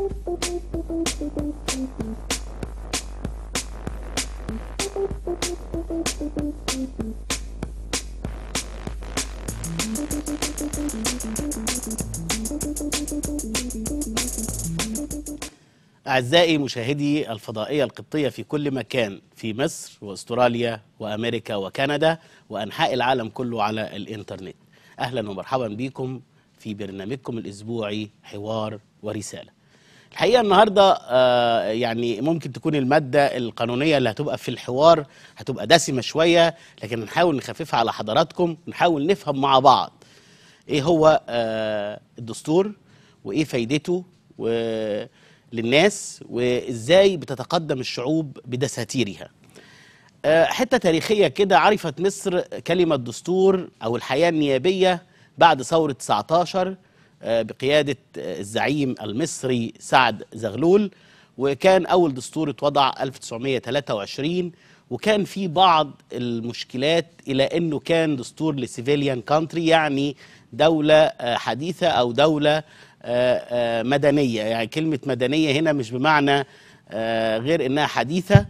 أعزائي مشاهدي الفضائية القبطية في كل مكان في مصر وأستراليا وأمريكا وكندا وأنحاء العالم كله على الإنترنت أهلا ومرحبا بكم في برنامجكم الأسبوعي حوار ورسالة الحقيقة النهاردة آه، يعني ممكن تكون المادة القانونية اللي هتبقى في الحوار هتبقى دسمة شوية لكن نحاول نخففها على حضراتكم ونحاول نفهم مع بعض ايه هو آه، الدستور وايه فايدته و- للناس وازاي بتتقدم الشعوب بدساتيرها آه، حته تاريخيه كده عرفت مصر كلمه دستور او الحياه النيابيه بعد ثوره 19 آه، بقياده آه، الزعيم المصري سعد زغلول وكان اول دستور اتوضع 1923 وكان في بعض المشكلات الى انه كان دستور لسيفيليان كونتري يعني دوله آه، حديثه او دوله آه، آه، مدنيه يعني كلمه مدنيه هنا مش بمعنى آه، غير انها حديثه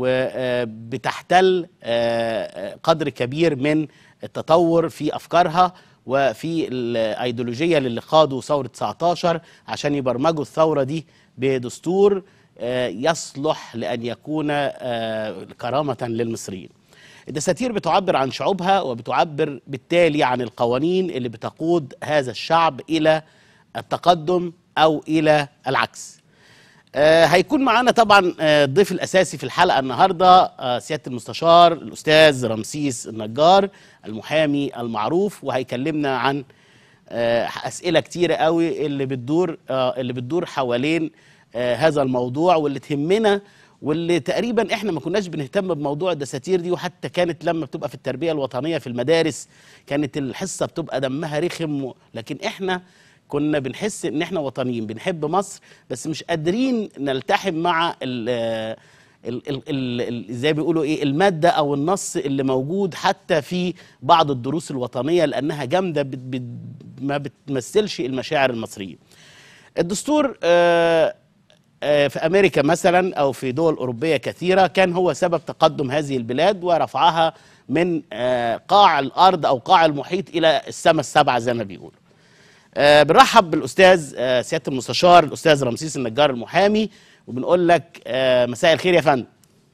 وبتحتل قدر كبير من التطور في افكارها وفي الايديولوجيه اللي قادوا ثوره 19 عشان يبرمجوا الثوره دي بدستور آه، يصلح لان يكون آه، كرامه للمصريين. الدساتير بتعبر عن شعوبها وبتعبر بالتالي عن القوانين اللي بتقود هذا الشعب الى التقدم او الى العكس. آه، هيكون معانا طبعا آه، الضيف الاساسي في الحلقه النهارده آه، سياده المستشار الاستاذ رمسيس النجار المحامي المعروف وهيكلمنا عن آه، اسئله كتيره قوي اللي بتدور آه، اللي بتدور حوالين آه، هذا الموضوع واللي تهمنا واللي تقريبا احنا ما كناش بنهتم بموضوع الدساتير دي وحتى كانت لما بتبقى في التربيه الوطنيه في المدارس كانت الحصه بتبقى دمها رخم لكن احنا كنا بنحس ان احنا وطنيين بنحب مصر بس مش قادرين نلتحم مع ال ال ال ال ال زي ما بيقولوا ايه الماده او النص اللي موجود حتى في بعض الدروس الوطنيه لانها جامده بت بت ما بتمثلش المشاعر المصريه. الدستور آه آه، في امريكا مثلا او في دول اوروبيه كثيره كان هو سبب تقدم هذه البلاد ورفعها من آه، قاع الارض او قاع المحيط الى السماء السبعه زي ما بيقولوا. آه، بنرحب بالاستاذ آه، سياده المستشار الاستاذ رمسيس النجار المحامي وبنقول لك آه، مساء الخير يا فندم.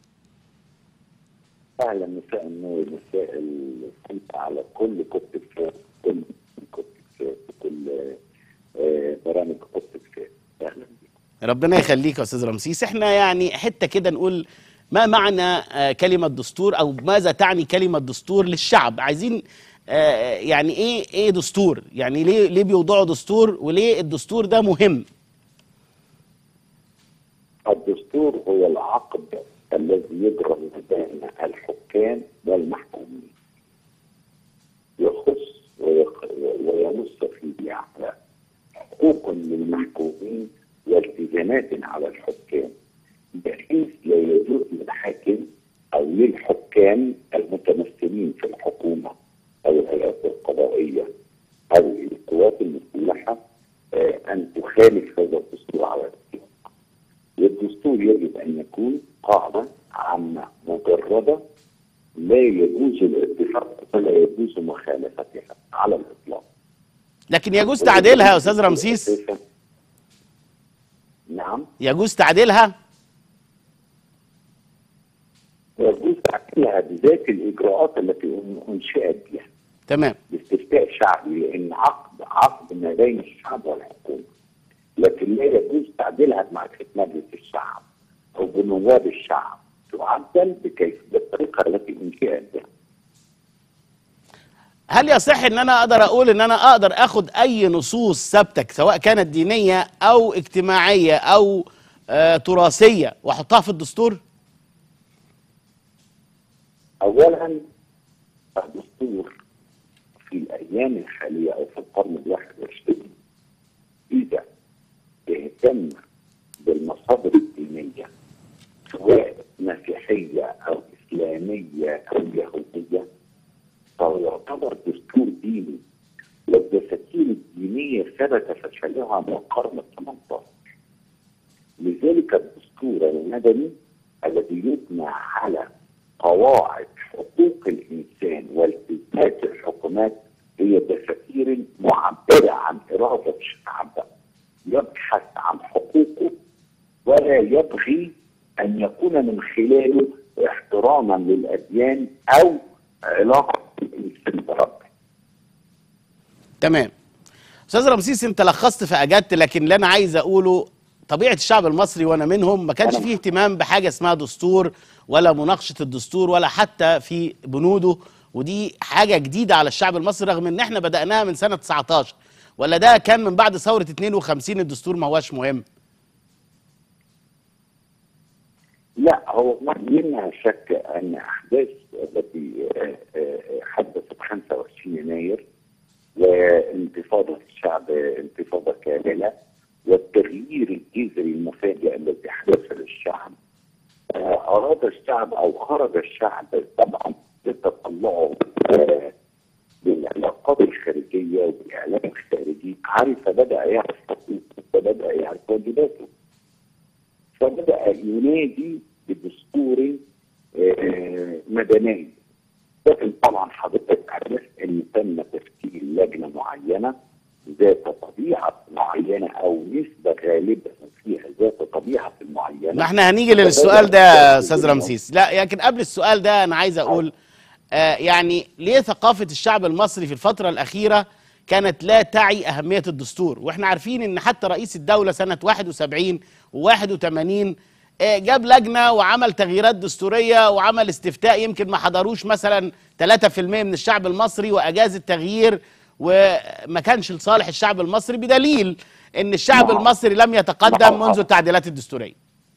اهلا مساء النور مساء الخير على كل كتب فات كل كتب فات كل آه، برامج كتب فات اهلا بكم ربنا يخليك يا استاذ رمسيس احنا يعني حته كده نقول ما معنى آه، كلمه دستور او ماذا تعني كلمه دستور للشعب عايزين آه، يعني ايه ايه دستور يعني ليه ليه بيوضعوا دستور وليه الدستور ده مهم الدستور هو العقد الذي يجرى بين الحكام والمحكومين يخص ويق- وينص فيه على حقوق للمحكومين والتزامات على الحكام بحيث لا يجوز للحاكم او للحكام المتمثلين في الحكومه او الهيئات القضائيه او القوات المسلحه آه، ان تخالف هذا الدستور على الاطلاق. والدستور يجب ان يكون قاعده عامه مجرده لا يجوز الاتفاق ولا يجوز مخالفتها على الاطلاق. لكن يجوز تعديلها يا استاذ رمسيس نعم يجوز تعديلها يجوز تعديلها بذات الاجراءات التي انشئت بها تمام باستفتاء شعبي لان عقد عقد ما بين الشعب والحكومه لكن لا يجوز تعديلها بمعرفه مجلس الشعب او بنواب الشعب تعدل بكيف بالطريقه التي انشئت بها هل يصح ان انا اقدر اقول ان انا اقدر اخد اي نصوص ثابته سواء كانت دينيه او اجتماعيه او آه تراثيه واحطها في الدستور اولا الدستور في الايام الحاليه او في القرن الواحد والعشرين اذا اهتم بالمصادر الدينيه سواء مسيحيه او اسلاميه او يهوديه فهو يعتبر دستور ديني والدساتير الدينيه ثبت فشلها من القرن ال 18 الدستور المدني الذي يبنى على قواعد حقوق الانسان والتزامات الحكومات هي دساتير معبره عن اراده الشعب يبحث عن حقوقه ولا يبغي ان يكون من خلاله احتراما للاديان او علاقه الانسان بربه. تمام استاذ رمسيس انت لخصت في اجابتي لكن اللي انا عايز اقوله طبيعه الشعب المصري وانا منهم ما كانش أنا- فيه اهتمام بحاجه اسمها دستور ولا مناقشه الدستور ولا حتى في بنوده ودي حاجه جديده على الشعب المصري رغم ان احنا بداناها من سنه 19 ولا ده كان من بعد ثوره 52 الدستور ما هواش مهم لا هو ما لا شك ان احداث التي آه، آه، حدثت 25 يناير وانتفاضه الشعب انتفاضه كامله والتغيير الجذري المفاجئ الذي حدث للشعب آه، اراد الشعب او خرج الشعب طبعا بتطلعه آه، بالعلاقات الخارجيه وبالاعلام الخارجي عرف بدا يعرف حقوقه وبدا يعرف واجباته فبدا ينادي بدستور آه، مدني لكن طبعا حضرتك عارف ان تم تشكيل لجنه معينه ذات طبيعه معينه او نسبه غالبه فيها ذات طبيعه معينه ما احنا هنيجي للسؤال ده يا استاذ رمسيس لا لكن قبل السؤال ده انا عايز اقول آه يعني ليه ثقافه الشعب المصري في الفتره الاخيره كانت لا تعي اهميه الدستور واحنا عارفين ان حتى رئيس الدوله سنه 71 و81 آه جاب لجنه وعمل تغييرات دستوريه وعمل استفتاء يمكن ما حضروش مثلا 3% من الشعب المصري واجاز التغيير وما كانش لصالح الشعب المصري بدليل ان الشعب نعم. المصري لم يتقدم نعم. منذ التعديلات الدستوريه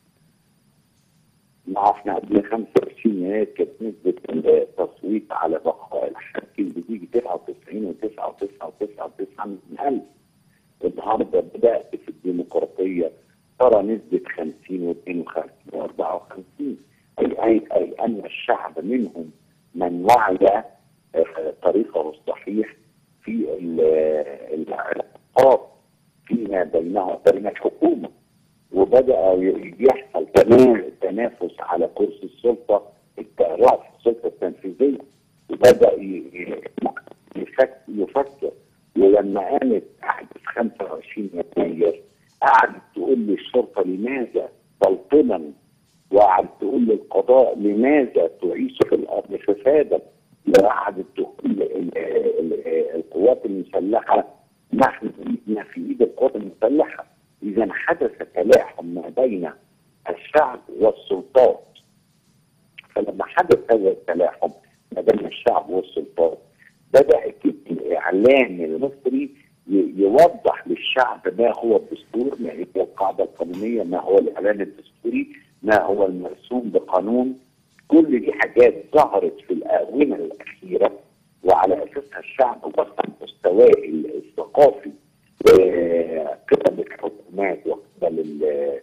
ما احنا قبل 25 يناير كانت نسبه التصويت على بقاء الحاكم بتيجي 99 و9 و9 و9 من ألف النهارده بدات في الديمقراطيه ترى نسبه 50 و52 و54 اي اي اي ان الشعب منهم من وعي آه، طريقه الصحيح في ال- العلاقات فيما بينها وبين الحكومه وبدا ي- يحصل تنا- تنافس على كرسي السلطه الرأس السلطه التنفيذيه وبدا ي- ي- يفك- يفكر ولما قامت احداث 25 يناير قعدت تقول للشرطه لماذا تلطما وقعدت تقول للقضاء لماذا تعيش في الارض فسادا وقعدت تقول ال- ال- القوات المسلحه نحن ايدنا في ايد القوات المسلحه اذا حدث تلاحم ما بين الشعب والسلطات فلما حدث هذا التلاحم ما بين الشعب والسلطات بدات الاعلام المصري ي- يوضح للشعب ما هو الدستور ما هي القاعده القانونيه ما هو الاعلان الدستوري ما هو المرسوم بقانون كل دي حاجات ظهرت في الاونه الاخيره وعلى اساسها الشعب وصل مستواه الثقافي آه، قبل الحكومات وقبل ال-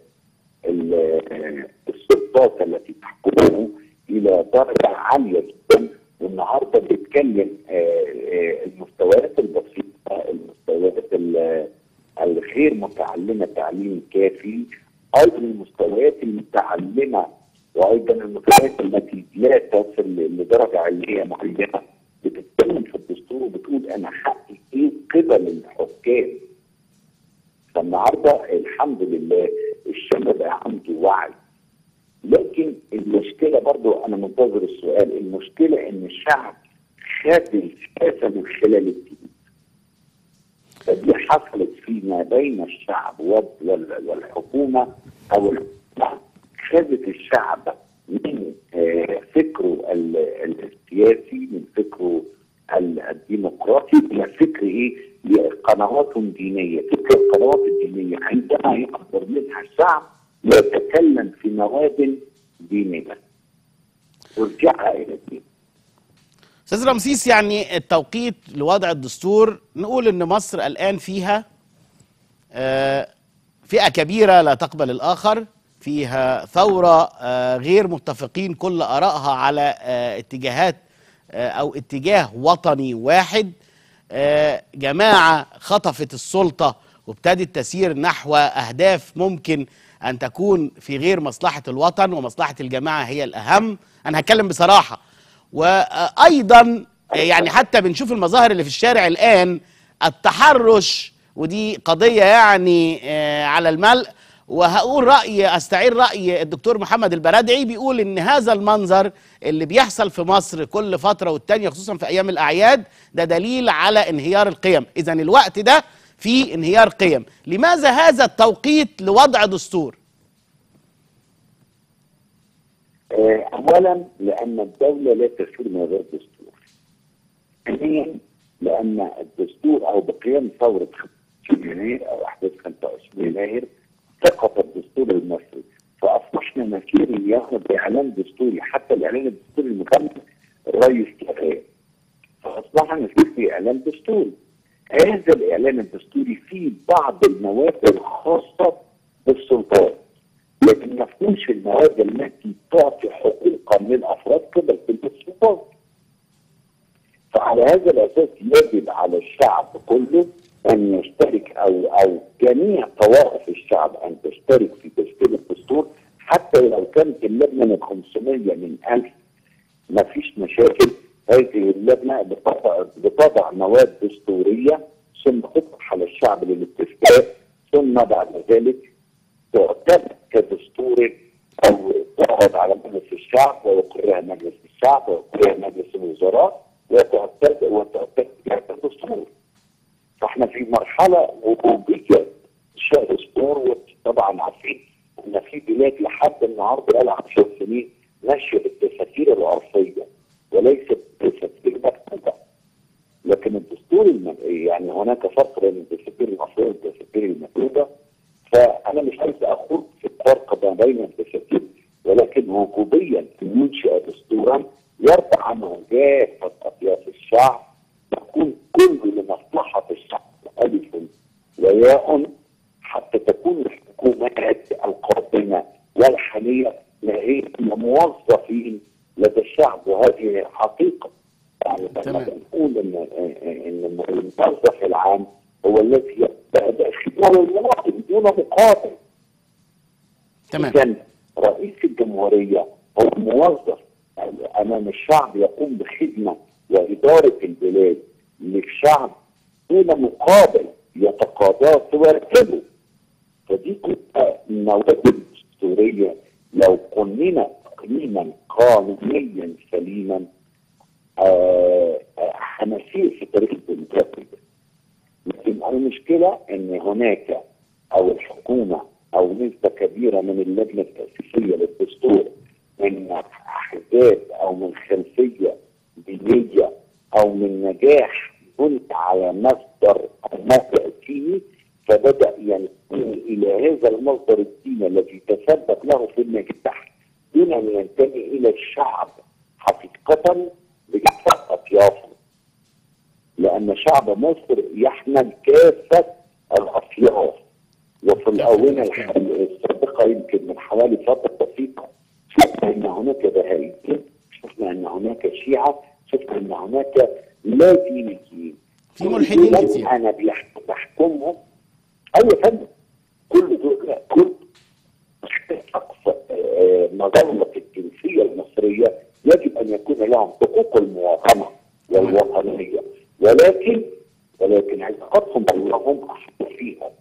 ال- السلطات التي تحكمه الى درجه عاليه جدا والنهارده بيتكلم آه، آه، المستويات البسيطه المستويات ال- الغير متعلمه تعليم كافي ايضا المستويات المتعلمه وايضا المستويات التي لا تصل لدرجه علميه معينه بتتكلم في الدستور وبتقول انا حقي ايه قبل الحكام فالنهارده الحمد لله الشعب بقى عنده وعي لكن المشكله برضو انا منتظر السؤال المشكله ان الشعب خد السياسه من خلال الدين فدي حصلت فيما بين الشعب وال- وال- والحكومه او الحكومه خدت الشعب من آه، فكره ال- ال- السياسي من فكره ال- الديمقراطي الى فكر ايه؟ لقنوات دينيه، فكر القنوات الدينيه عندما يقدر منها الشعب يتكلم في مواد دينيه. ارجعها الى الدين. استاذ رمسيس يعني التوقيت لوضع الدستور نقول ان مصر الان فيها آه، فئه كبيره لا تقبل الاخر فيها ثوره آه، غير متفقين كل ارائها على آه، اتجاهات آه، او اتجاه وطني واحد آه، جماعه خطفت السلطه وابتدت تسير نحو اهداف ممكن ان تكون في غير مصلحه الوطن ومصلحه الجماعه هي الاهم انا هتكلم بصراحه وايضا يعني حتى بنشوف المظاهر اللي في الشارع الان التحرش ودي قضيه يعني آه، على الملء وهقول راي استعير راي الدكتور محمد البرادعي بيقول ان هذا المنظر اللي بيحصل في مصر كل فتره والتانيه خصوصا في ايام الاعياد ده دليل على انهيار القيم اذا الوقت ده في انهيار قيم لماذا هذا التوقيت لوضع دستور آه، اولا لان الدوله لا تسير من غير دستور. ثانيا لان الدستور او بقيام ثوره 25 يناير او احداث 25 يناير سقط الدستور المصري فاصبحنا نسير اليوم باعلان دستوري حتى الاعلان الدستوري المكمل الرئيس لغاه. فاصبحنا نسير في اعلان دستوري. هذا الاعلان الدستوري فيه بعض المواد الخاصه بالسلطات. لكن ما فيهوش المواد التي تعطي حقوقا للافراد قبل تلك السلطات. فعلى هذا الاساس يجب على الشعب كله ان يشترك او او جميع طوائف الشعب ان تشترك في تشكيل الدستور حتى لو كانت اللجنه من 500 من 1000 ما فيش مشاكل هذه اللجنه بتضع بتضع مواد دستوريه ثم تطرح على الشعب للاستفتاء ثم بعد ذلك تعتمد كدستور او تعرض على مجلس الشعب ويقرها مجلس الشعب ويقرها مجلس الوزراء وتعتمد وتعتمد كدستور. فاحنا في مرحله وجوديه شهر دستور وطبعا عارفين ان في بلاد لحد النهارده بقى لها 10 سنين ماشيه بالدساتير العرفيه وليست بالدساتير المكتوبه. لكن الدستور الم... يعني هناك فرق بين الدساتير العرفيه والدساتير المكتوبه فانا مش عايز اخوض في الفرق ما بين الدساتير ولكن وجوبيا ان ينشئ دستورا يرفع عنه كافه اطياف الشعب يكون كله لمصلحه الشعب الف وياء حتى تكون الحكومات القادمه والحاليه هي موظفين لدى الشعب وهذه حقيقه يعني لما تمام. بنقول ان ان الموظف العام هو الذي يبدا خدمه المواطن دون مقابل تمام إذن رئيس الجمهورية هو موظف أمام الشعب يقوم بخدمة وإدارة البلاد للشعب دون مقابل يتقاضاه ويرتبه فدي كلها المواد الدستورية لو قننا تقييما قانونيا سليما آه، آه، هنسير في طريق الديمقراطية لكن المشكلة ان هناك او الحكومة او نسبة كبيرة من اللجنة التأسيسية للدستور من احزاب او من خلفية دينية او من نجاح بني على مصدر او موقع ديني فبدأ ينتمي الى هذا المصدر الديني الذي تسبب له في النجاح دون ان ينتمي الى الشعب حقيقة بكافة اطيافه لأن شعب مصر يحمل كافة الأطياف وفي الآونة الح- السابقة يمكن من حوالي فترة بسيطة شفنا أن هناك بهائيين شفنا أن هناك شيعة شفنا أن هناك لا دينيين في ملحدين دول كتير. أنا بيح- بحكمهم أي فن كل دول كل سقف آه، مظلة الجنسية المصرية يجب أن يكون لهم حقوق المواطنة والوطنية ولكن ولكن علاقاتهم بينهم أحسن فيها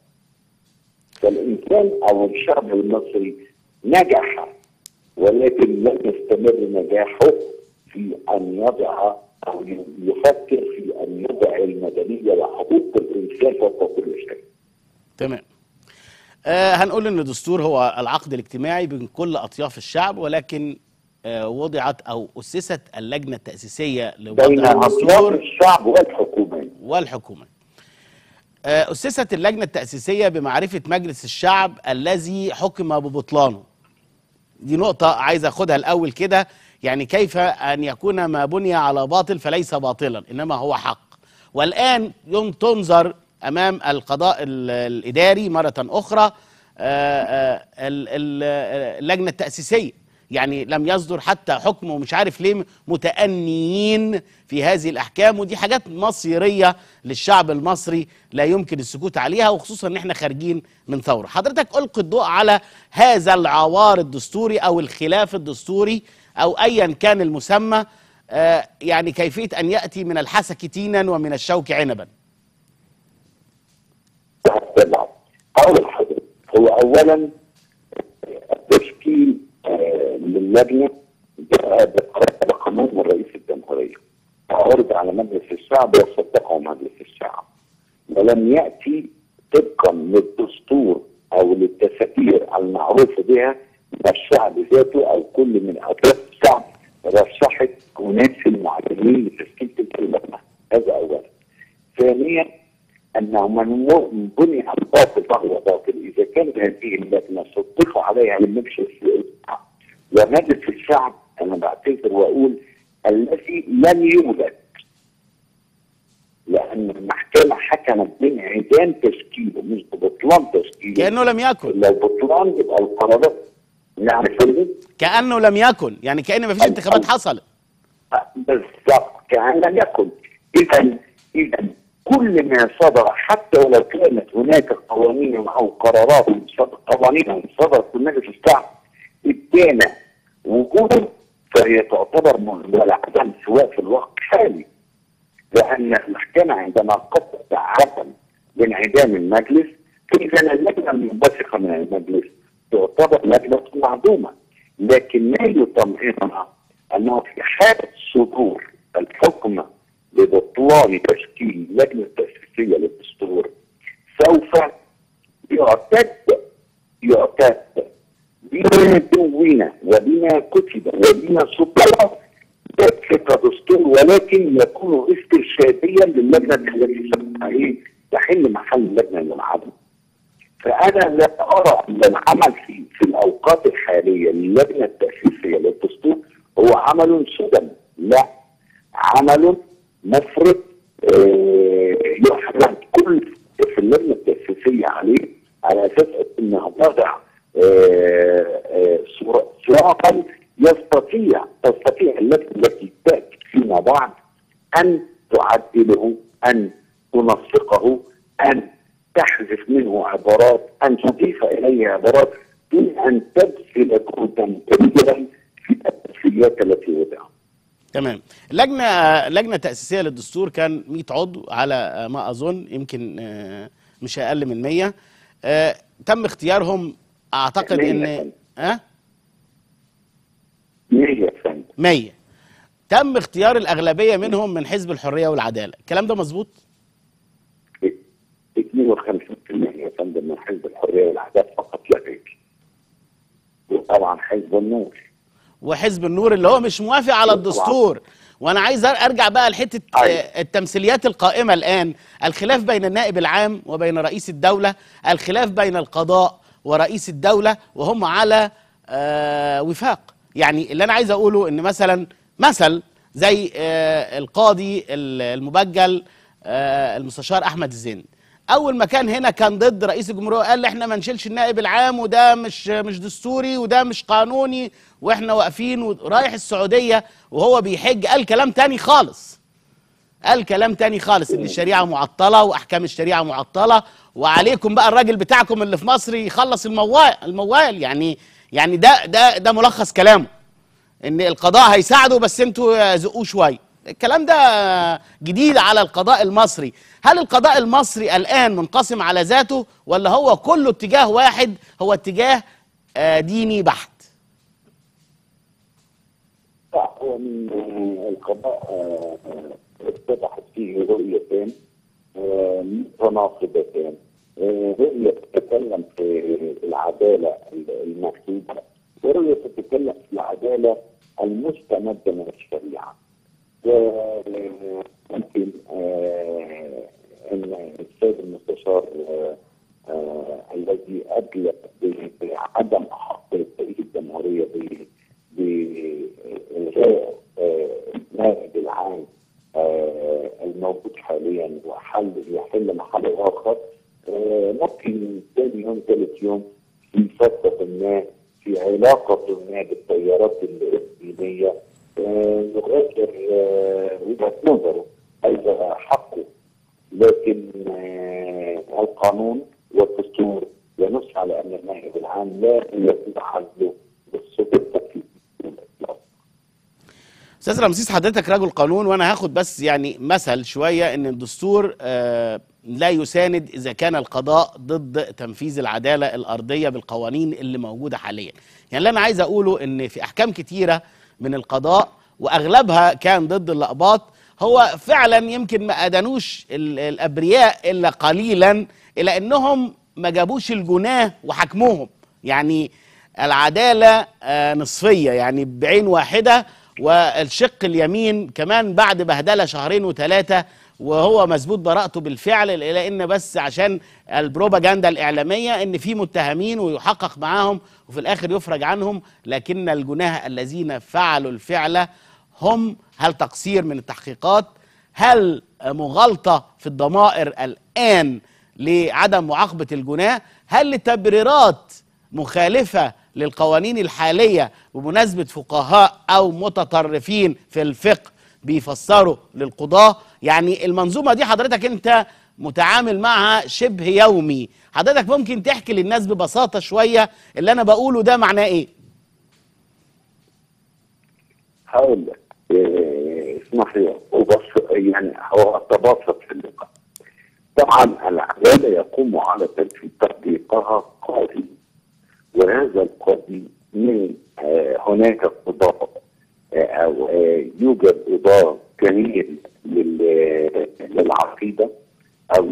فالإنسان أو الشعب المصري نجح ولكن لم يستمر نجاحه في أن يضع أو يفكر في أن يضع المدنية وحقوق الإنسان فوق كل شيء تمام آه هنقول ان الدستور هو العقد الاجتماعي بين كل اطياف الشعب ولكن آه وضعت او اسست اللجنه التاسيسيه بين لوضع أطياف الدستور الشعب والحكومات والحكومه آه اسست اللجنه التاسيسيه بمعرفه مجلس الشعب الذي حكم ببطلانه دي نقطه عايز اخدها الاول كده يعني كيف ان يكون ما بني على باطل فليس باطلا انما هو حق والان يوم تنظر امام القضاء ال- الاداري مره اخرى آه، آه، ال- ال- اللجنه التاسيسيه يعني لم يصدر حتى حكم ومش عارف ليه متأنيين في هذه الأحكام ودي حاجات مصيرية للشعب المصري لا يمكن السكوت عليها وخصوصا ان احنا خارجين من ثورة حضرتك ألقي الضوء على هذا العوار الدستوري أو الخلاف الدستوري أو أيا كان المسمى آه يعني كيفية أن يأتي من الحسك تينا ومن الشوك عنبا طبعا اول حاجه هو اولا التشكيل آه، للجنه ده ده قانون من رئيس الجمهوريه عرض على مجلس الشعب وصدقه مجلس الشعب ولم ياتي طبقا للدستور او للدساتير المعروفه بها من الشعب ذاته او كل من اطراف الشعب رشحت اناس معينين لتشكيل تلك اللجنه هذا اولا ثانيا انه من بني الباطل فهو باطل اذا كانت هذه اللجنه صدق عليها لمجلس الشعب ومجلس الشعب انا بعتذر واقول الذي لم يولد لان المحكمه حكمت بانعدام تشكيله مش ببطلان تشكيله كأنه لم يكن لو بطلان يبقى القرارات نعم فندم كأنه لم يكن يعني كأن ما فيش انتخابات حصلت بالضبط كأن لم يكن إذا إذا كل ما صدر حتى ولو كانت هناك قوانين أو قرارات صد- قوانين صدرت من مجلس الشعب ادانا وجودا فهي تعتبر منعدم سواء في الوقت الحالي لأن المحكمة عندما قصت عدم بانعدام المجلس فإذا اللجنة المنبثقة من المجلس تعتبر لجنة معدومة لكن ما يطمئننا أنه في حالة صدور الحكم ببطلان تشكيل لجنة تأسيسية للدستور سوف يعتد يعتد بما دون وبما كتب وبما سطر كدستور ولكن يكون استرشاديا للجنه التي ستحل تحل محل اللجنه المنعدمه. فانا لا ارى ان العمل في في الاوقات الحاليه للجنه التاسيسيه للدستور هو عمل سدم لا عمل مفرط آه، يحرم كل في اللجنه التاسيسيه عليه على اساس انه وضع آه، آه، صورة- صراطا يستطيع تستطيع اللجنه التي تاتي فيما بعد ان تعدله ان تنسقه ان تحذف منه عبارات ان تضيف اليه عبارات دون ان تبذل جهدا كبيرا في التسليات التي وضعت. تمام لجنة لجنة تأسيسية للدستور كان 100 عضو على ما أظن يمكن آه، مش أقل من 100 آه، تم اختيارهم أعتقد 100 إن فندم. أه 100 فندم 100 تم اختيار الأغلبية منهم من حزب الحرية والعدالة الكلام ده مظبوط 52% يا فندم من حزب الحريه والعداله فقط لا غير. وطبعا حزب النور وحزب النور اللي هو مش موافق على الدستور وانا عايز أر- ارجع بقى لحته أيوة. آه، التمثيليات القائمه الان الخلاف بين النائب العام وبين رئيس الدوله الخلاف بين القضاء ورئيس الدوله وهم على آه، وفاق يعني اللي انا عايز اقوله ان مثلا مثل زي آه، القاضي ال- المبجل آه، المستشار احمد الزين اول ما كان هنا كان ضد رئيس الجمهوريه قال احنا ما نشيلش النائب العام وده مش مش دستوري وده مش قانوني واحنا واقفين ورايح السعوديه وهو بيحج قال كلام تاني خالص قال كلام تاني خالص ان الشريعه معطله واحكام الشريعه معطله وعليكم بقى الراجل بتاعكم اللي في مصر يخلص الموال الموال يعني يعني ده ده ده ملخص كلامه ان القضاء هيساعده بس انتوا زقوه شويه الكلام ده جديد على القضاء المصري هل القضاء المصري الان منقسم على ذاته ولا هو كله اتجاه واحد هو اتجاه آه، ديني بحت لا هو من آه، القضاء آه، آه، اتضحت فيه رؤيتان آه، متناقضتان آه، رؤية تتكلم في العدالة المكتوبة ورؤية تتكلم في العدالة المستمدة من الشريعة وممكن آه، ان السيد المستشار آه، آه، الذي ادلى ب- بعدم احقيه رئيس الجمهوريه ب- بالغاء آه، النائب العام آه، الموجود حاليا وحل يحل محل اخر آه، ممكن ثاني يوم ثالث يوم في فتره ما في علاقة ما بالتيارات الدينية آه، يغادر آه، وجهة نظره هذا حقه لكن آه، القانون والدستور ينص على أن النائب العام لا يجوز عزله بالصفة التكليفية استاذ رمسيس حضرتك رجل قانون وانا هاخد بس يعني مثل شويه ان الدستور آه، لا يساند اذا كان القضاء ضد تنفيذ العداله الارضيه بالقوانين اللي موجوده حاليا يعني اللي انا عايز اقوله ان في احكام كتيره من القضاء واغلبها كان ضد الاقباط هو فعلا يمكن ما ادانوش ال- الابرياء الا قليلا الى انهم ما جابوش الجناه وحكموهم يعني العداله آه، نصفيه يعني بعين واحده والشق اليمين كمان بعد بهدله شهرين وثلاثه وهو مثبوت براءته بالفعل الى ان بس عشان البروباجندا الاعلاميه ان في متهمين ويحقق معاهم وفي الاخر يفرج عنهم لكن الجناه الذين فعلوا الفعل هم هل تقصير من التحقيقات هل مغالطه في الضمائر الان لعدم معاقبه الجناه هل لتبريرات مخالفه للقوانين الحاليه بمناسبه فقهاء او متطرفين في الفقه بيفسروا للقضاه يعني المنظومه دي حضرتك انت متعامل معها شبه يومي حضرتك ممكن تحكي للناس ببساطه شويه اللي انا بقوله ده معناه ايه هقول لك آه، اسمح لي وبس يعني هو اتبسط في اللقاء طبعا العداله يقوم على تنفيذ تطبيقها قاضي وهذا القاضي من آه، هناك قضاء آه، او آه، يوجد قضاء كبير لل- للعقيده او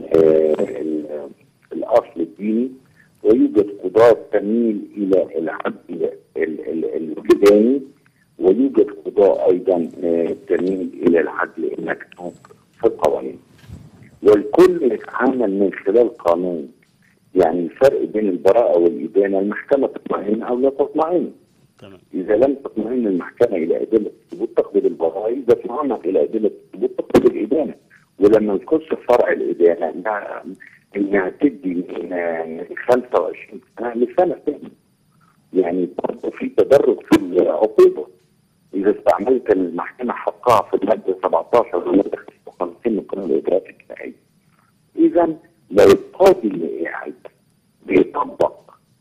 للاصل الديني ويوجد قضاة تميل الى العدل ال- ال- الوجداني ويوجد قضاء ايضا آه، تميل الى العدل المكتوب في القوانين والكل يتعامل من خلال قانون يعني الفرق بين البراءة والإدانة المحكمة تطمئن أو لا تطمئن تمام إذا لم تطمئن المحكمة إلى أدلة الثبوت تقبل البراءة إذا اطمئنت إلى أدلة الثبوت تقبل الإدانة ولما نخش في فرع الإدانة إنها إنها تدي من من 25 سنة لسنة ثانية يعني برضه في تدرج في العقوبة إذا استعملت المحكمة حقها في المادة 17 والمادة 55 من قانون الإجراءات الجنائية إذا لو القاضي اللي قاعد بيطبق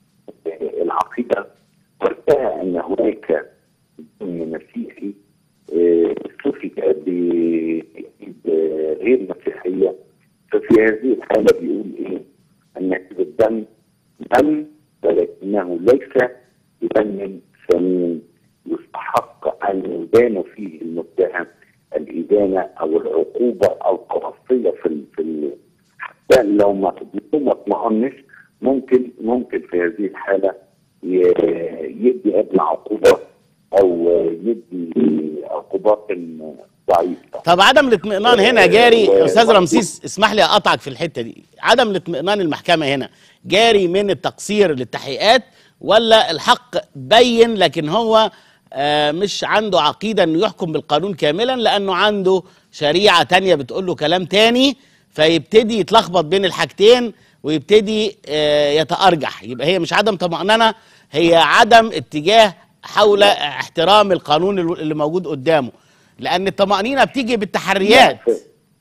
العقيدة وارتأى أن هناك دين مسيحي آه، سفك بإيد غير مسيحية ففي هذه الحالة بيقول إيه؟ أن هذا الدم دم ولكنه ليس بدم ثمين يستحق أن يدان فيه المتهم الإدانة أو العقوبة أو القصية في ال في ال حتى لو ما لو ما اطمئنش ممكن ممكن في هذه الحالة ي- يدي أدنى عقوبة أو يدي عقوبات ضعيفة طب عدم الاطمئنان هنا جاري و- يا استاذ و- رمسيس اسمح لي اقطعك في الحته دي عدم الاطمئنان المحكمه هنا جاري من التقصير للتحقيقات ولا الحق بين لكن هو آه، مش عنده عقيده انه يحكم بالقانون كاملا لانه عنده شريعه تانية بتقول له كلام تاني فيبتدي يتلخبط بين الحاجتين ويبتدي آه، يتارجح يبقى هي مش عدم طمأنينة هي عدم اتجاه حول احترام القانون اللي موجود قدامه لان الطمأنينة بتيجي بالتحريات لا، في-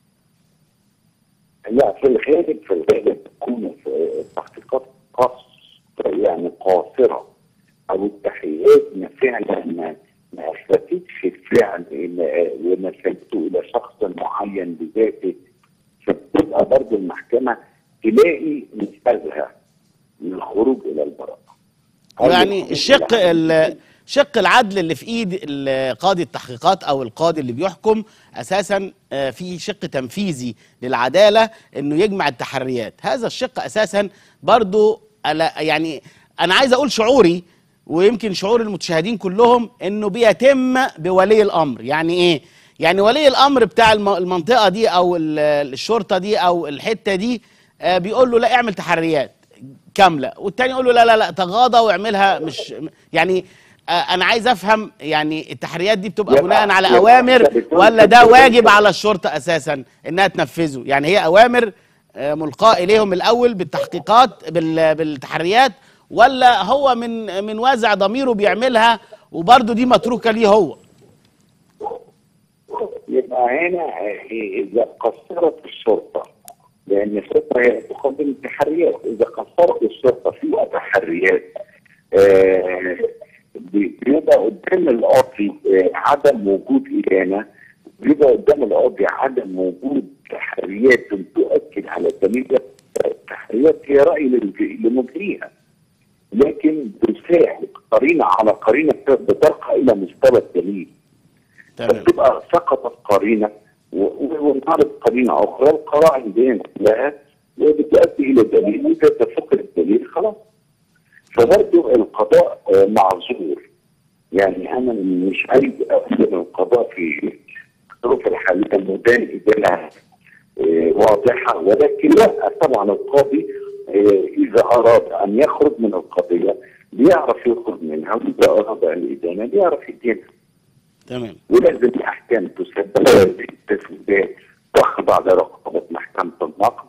لا في الغالب في الغالب تكون في تحقيقات قص يعني قاصرة أو التحقيقات ما فعلا ما ما أثبتتش الفعل إلى- ونسبته إلى شخص معين بذاته فبتبقى برضه المحكمة تلاقي نفاذها للخروج إلى البراءة هل يعني الخروج الشق إلى ال- شق العدل اللي في ايد ال- قاضي التحقيقات او القاضي اللي بيحكم اساسا آه، في شق تنفيذي للعداله انه يجمع التحريات هذا الشق اساسا برضو ألا- يعني انا عايز اقول شعوري ويمكن شعور المتشاهدين كلهم انه بيتم بولي الامر يعني ايه يعني ولي الامر بتاع الم- المنطقه دي او ال- الشرطه دي او الحته دي آه، بيقول له لا اعمل تحريات كامله والتاني يقول له لا لا لا تغاضى واعملها مش يعني آه، انا عايز افهم يعني التحريات دي بتبقى يبقى- بناء على يبقى اوامر أنت بتقول ولا ده كده واجب كده. على الشرطه اساسا انها تنفذه يعني هي اوامر آه، ملقاه اليهم الاول بالتحقيقات بال- بالتحريات ولا هو من من وازع ضميره بيعملها وبرضه دي متروكه ليه هو يبقى هنا اذا قصرت الشرطه لان الشرطه هي تقدم التحريات اذا قصرت الشرطه في تحريات آه بي- بيبقى قدام القاضي آه عدم وجود ادانه بيبقى قدام القاضي عدم وجود تحريات تؤكد على الدليل التحريات هي راي للج- لمجريها لكن تساعد قرينه على قرينه بترقى الى مستوى الدليل تمام فتبقى سقطت قرينه و- وانهارت قرينه اخرى القرائن دي كلها بتؤدي الى دليل اذا تفقد الدليل خلاص فبرضه القضاء آه، معذور يعني انا مش عايز اقول القضاء في الظروف الحاليه المدان ادانه آه، واضحه ولكن لا طبعا القاضي آه، اذا اراد ان يخرج من القضيه بيعرف يخرج منها واذا اراد الادانه بيعرف يدينها تمام ولازم الاحكام تسبب التسويات تخضع لرقابه محكمه النقد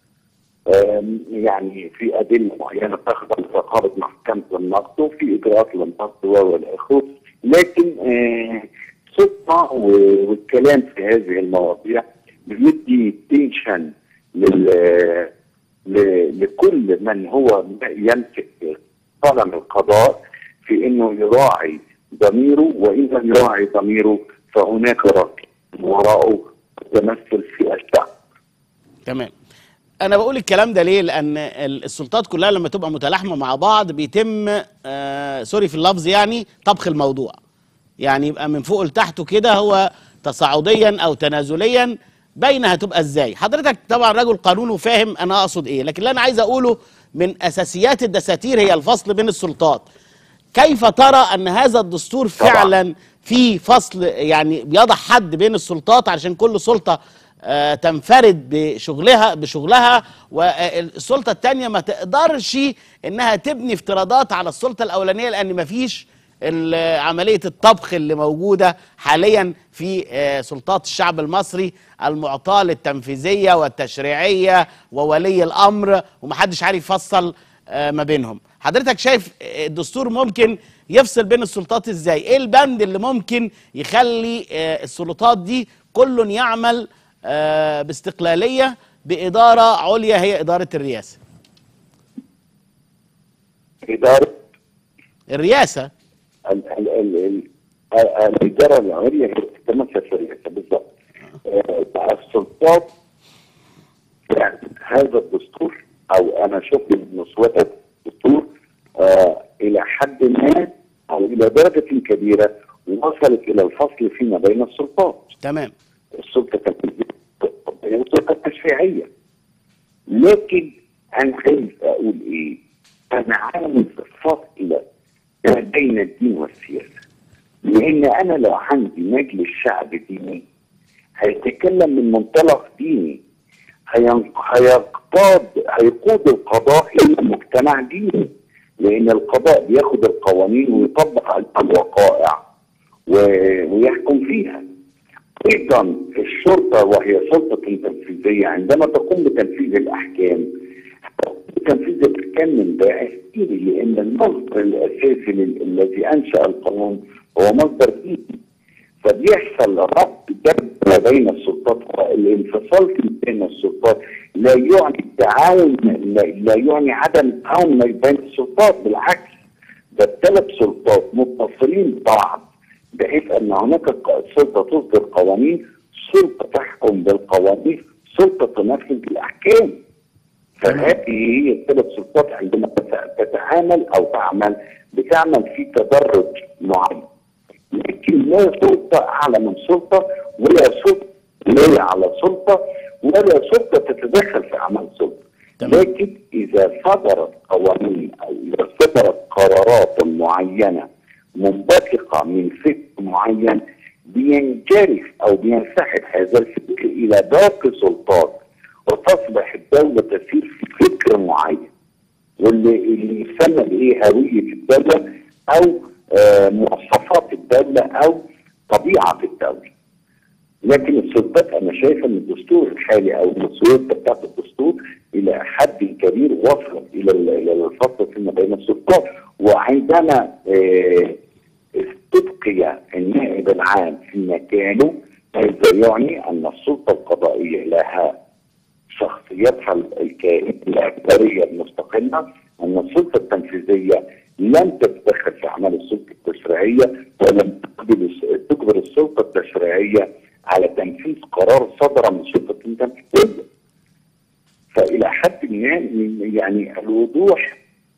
آم، يعني في ادله معينه تخضع لرقابه محكمه النقد وفي اجراءات للنقد والاخر لكن آه، صوتنا و- والكلام في هذه المواضيع بيدي تنشن لل ل- لكل من هو يمسك قلم القضاء في انه يراعي ضميره وان لم يراعي ضميره فهناك راكب وراءه تمثل في الشعب تمام انا بقول الكلام ده ليه لان ال- السلطات كلها لما تبقى متلاحمه مع بعض بيتم آه سوري في اللفظ يعني طبخ الموضوع يعني يبقى من فوق لتحته كده هو تصاعديا او تنازليا باينه هتبقى ازاي حضرتك طبعا رجل قانون وفاهم انا اقصد ايه لكن اللي انا عايز اقوله من اساسيات الدساتير هي الفصل بين السلطات كيف ترى ان هذا الدستور طبعاً. فعلا في فصل يعني بيضع حد بين السلطات علشان كل سلطه آه، تنفرد بشغلها بشغلها والسلطه الثانيه ما تقدرش انها تبني افتراضات على السلطه الاولانيه لان ما فيش ال- عمليه الطبخ اللي موجوده حاليا في آه، سلطات الشعب المصري المعطاه للتنفيذيه والتشريعيه وولي الامر ومحدش عارف يفصل آه، ما بينهم حضرتك شايف آه، الدستور ممكن يفصل بين السلطات ازاي ايه البند اللي ممكن يخلي آه، السلطات دي كل يعمل آه، باستقلالية بإدارة عليا هي إدارة الرئاسة اداره الرئاسة ال- ال- ال- ال- ال- الاداره العليا هي تتمثل في الرئاسه بالضبط آه، بقى السلطات يعني هذا الدستور او انا شفت مسوده الدستور آه الى حد ما او الى درجه كبيره وصلت الى الفصل فيما بين السلطات تمام السلطه التنفيذيه والسلطه التشريعيه لكن انا عايز اقول ايه؟ انا عايز فصل ما بين الدين والسياسه لان انا لو عندي مجلس شعب ديني هيتكلم من منطلق ديني هين- هيقتاد هيقود القضاء الى مجتمع ديني لان القضاء بياخد القوانين ويطبق عليها الوقائع و- ويحكم فيها ايضا الشرطه وهي سلطه تنفيذيه عندما تقوم بتنفيذ الاحكام تنفيذ الاحكام من باعث ديني لان المصدر الاساسي لل- الذي انشا القانون هو مصدر ديني فبيحصل ربط جد ما بين السلطات الانفصال في بين السلطات لا يعني التعاون لا, لا يعني عدم التعاون ما بين السلطات بالعكس ده الثلاث سلطات متصلين ببعض بحيث ان هناك ق- سلطه تصدر قوانين سلطه تحكم بالقوانين سلطه تنفذ الاحكام فهذه هي الثلاث سلطات عندما تت- تتعامل او تعمل بتعمل في تدرج معين لكن لا سلطه اعلى من سلطه ولا سلطه لا على سلطه ولا سلطه تتدخل في اعمال سلطه تمام. لكن اذا صدرت قوانين او اذا صدرت قرارات معينه منبثقه من فكر معين بينجرف او بينسحب هذا الفكر الى باقي السلطات وتصبح الدوله تسير في فكر معين واللي اللي يسمى بايه هويه الدوله او آه مواصفات الدوله او طبيعه الدوله. لكن السلطات انا شايف ان الدستور الحالي او المسؤوليه بتاعت الدستور الى حد كبير وصلت الى ال- الى الفصل فيما بين السلطات وعندما آه، استبقي النائب العام في مكانه هذا يعني ان السلطه القضائيه لها شخصيتها الكائنة الأكثرية المستقلة أن السلطة التنفيذية لم تتدخل في أعمال السلطة التشريعية ولم تجبر تجبر السلطة التشريعية على تنفيذ قرار صدر من السلطة التنفيذية فإلى حد ما يعني الوضوح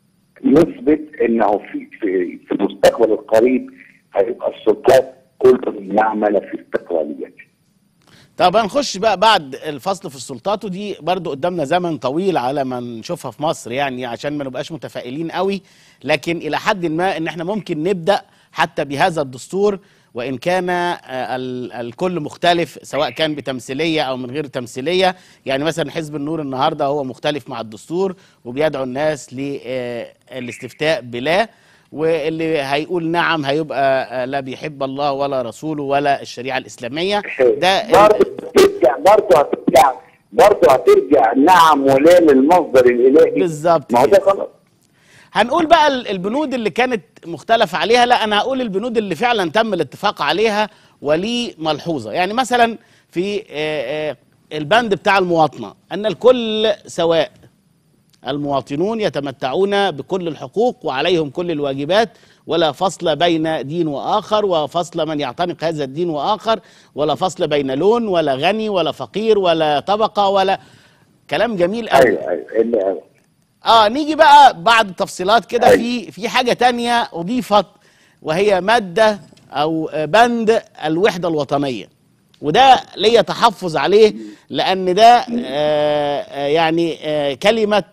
يثبت أنه في في, في المستقبل القريب هيبقى السلطات كل يعمل في استقلاليته طب هنخش بقى بعد الفصل في السلطات ودي برضو قدامنا زمن طويل على ما نشوفها في مصر يعني عشان ما نبقاش متفائلين قوي لكن الى حد ما ان احنا ممكن نبدا حتى بهذا الدستور وان كان آه، ال- الكل مختلف سواء كان بتمثيليه او من غير تمثيليه يعني مثلا حزب النور النهارده هو مختلف مع الدستور وبيدعو الناس للاستفتاء بلا واللي هيقول نعم هيبقى آه، لا بيحب الله ولا رسوله ولا الشريعه الاسلاميه ده برضه هترجع برضه هترجع برضه هترجع نعم ولا للمصدر الالهي بالظبط ما هو ده كده. غلط هنقول بقى ال- البنود اللي كانت مختلف عليها لا انا هقول البنود اللي فعلا تم الاتفاق عليها ولي ملحوظه يعني مثلا في آه، آه، البند بتاع المواطنه ان الكل سواء المواطنون يتمتعون بكل الحقوق وعليهم كل الواجبات ولا فصل بين دين واخر وفصل من يعتنق هذا الدين واخر ولا فصل بين لون ولا غني ولا فقير ولا طبقه ولا كلام جميل قوي ايوه ايوه ال- اه نيجي بقى بعد التفصيلات كده أيوة. في في حاجه تانية اضيفت وهي ماده او بند الوحده الوطنيه وده ليا تحفظ عليه لان ده آه آه يعني آه كلمه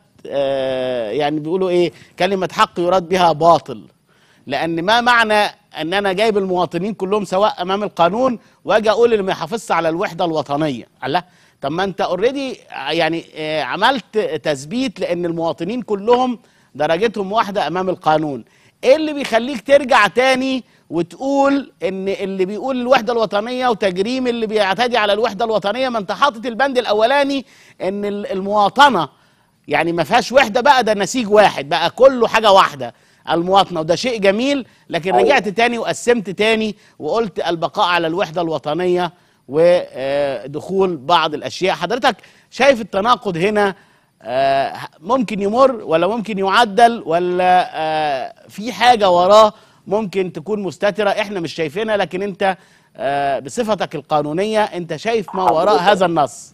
آه يعني بيقولوا ايه كلمه حق يراد بها باطل لان ما معنى ان انا جايب المواطنين كلهم سواء امام القانون واجي اقول اللي ما يحافظش على الوحده الوطنيه الله طب ما انت اوريدي يعني آه، عملت تثبيت لان المواطنين كلهم درجتهم واحده امام القانون ايه اللي بيخليك ترجع تاني وتقول ان اللي بيقول الوحده الوطنيه وتجريم اللي بيعتدي على الوحده الوطنيه ما انت حاطط البند الاولاني ان ال- المواطنه يعني ما فيهاش وحده بقى ده نسيج واحد بقى كله حاجه واحده المواطنه وده شيء جميل لكن أيوة. رجعت تاني وقسمت تاني وقلت البقاء على الوحده الوطنيه ودخول بعض الاشياء حضرتك شايف التناقض هنا آه، ممكن يمر ولا ممكن يعدل ولا آه، في حاجه وراه ممكن تكون مستتره احنا مش شايفينها لكن انت آه، بصفتك القانونيه انت شايف ما وراء هذا النص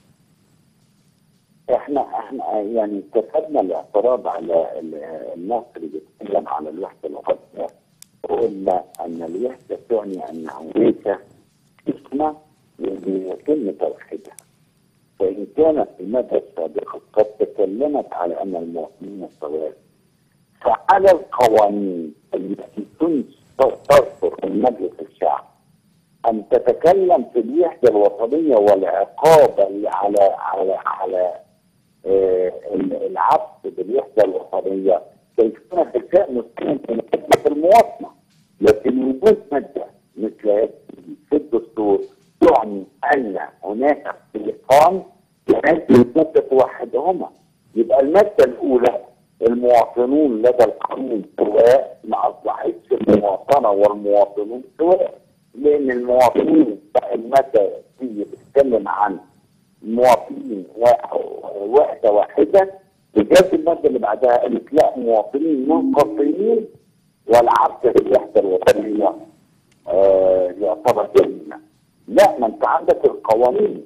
احنا احنا يعني كتبنا الاعتراض على ال- النص اللي بيتكلم على الوحده الوطنيه وقلنا ان الوحده تعني ان هناك حكمه يتم توحيدها فان كانت في الماده السابقه قد تكلمت على ان المواطنين سواء فعلى القوانين التي تصدر من مجلس الشعب ان تتكلم في الوحده الوطنيه والعقاب على على على آه، العبث بالوحده الوطنيه كيف كان ذكاء مسلم في المواطنه لكن وجود ماده مثل هذه في الدستور يعني ان هناك اختلافان وهذه الماده توحدهما يبقى الماده الاولى المواطنون لدى القانون سواء ما اصبحتش المواطنه والمواطنون سواء لان المواطنين بقى الماده دي بتتكلم عن مواطنين و- وحده واحده وجات الماده اللي بعدها قالت لا مواطنين منقسمين والعبد بالوحده الوطنيه آه يعتبر جريمه لا ما انت عندك القوانين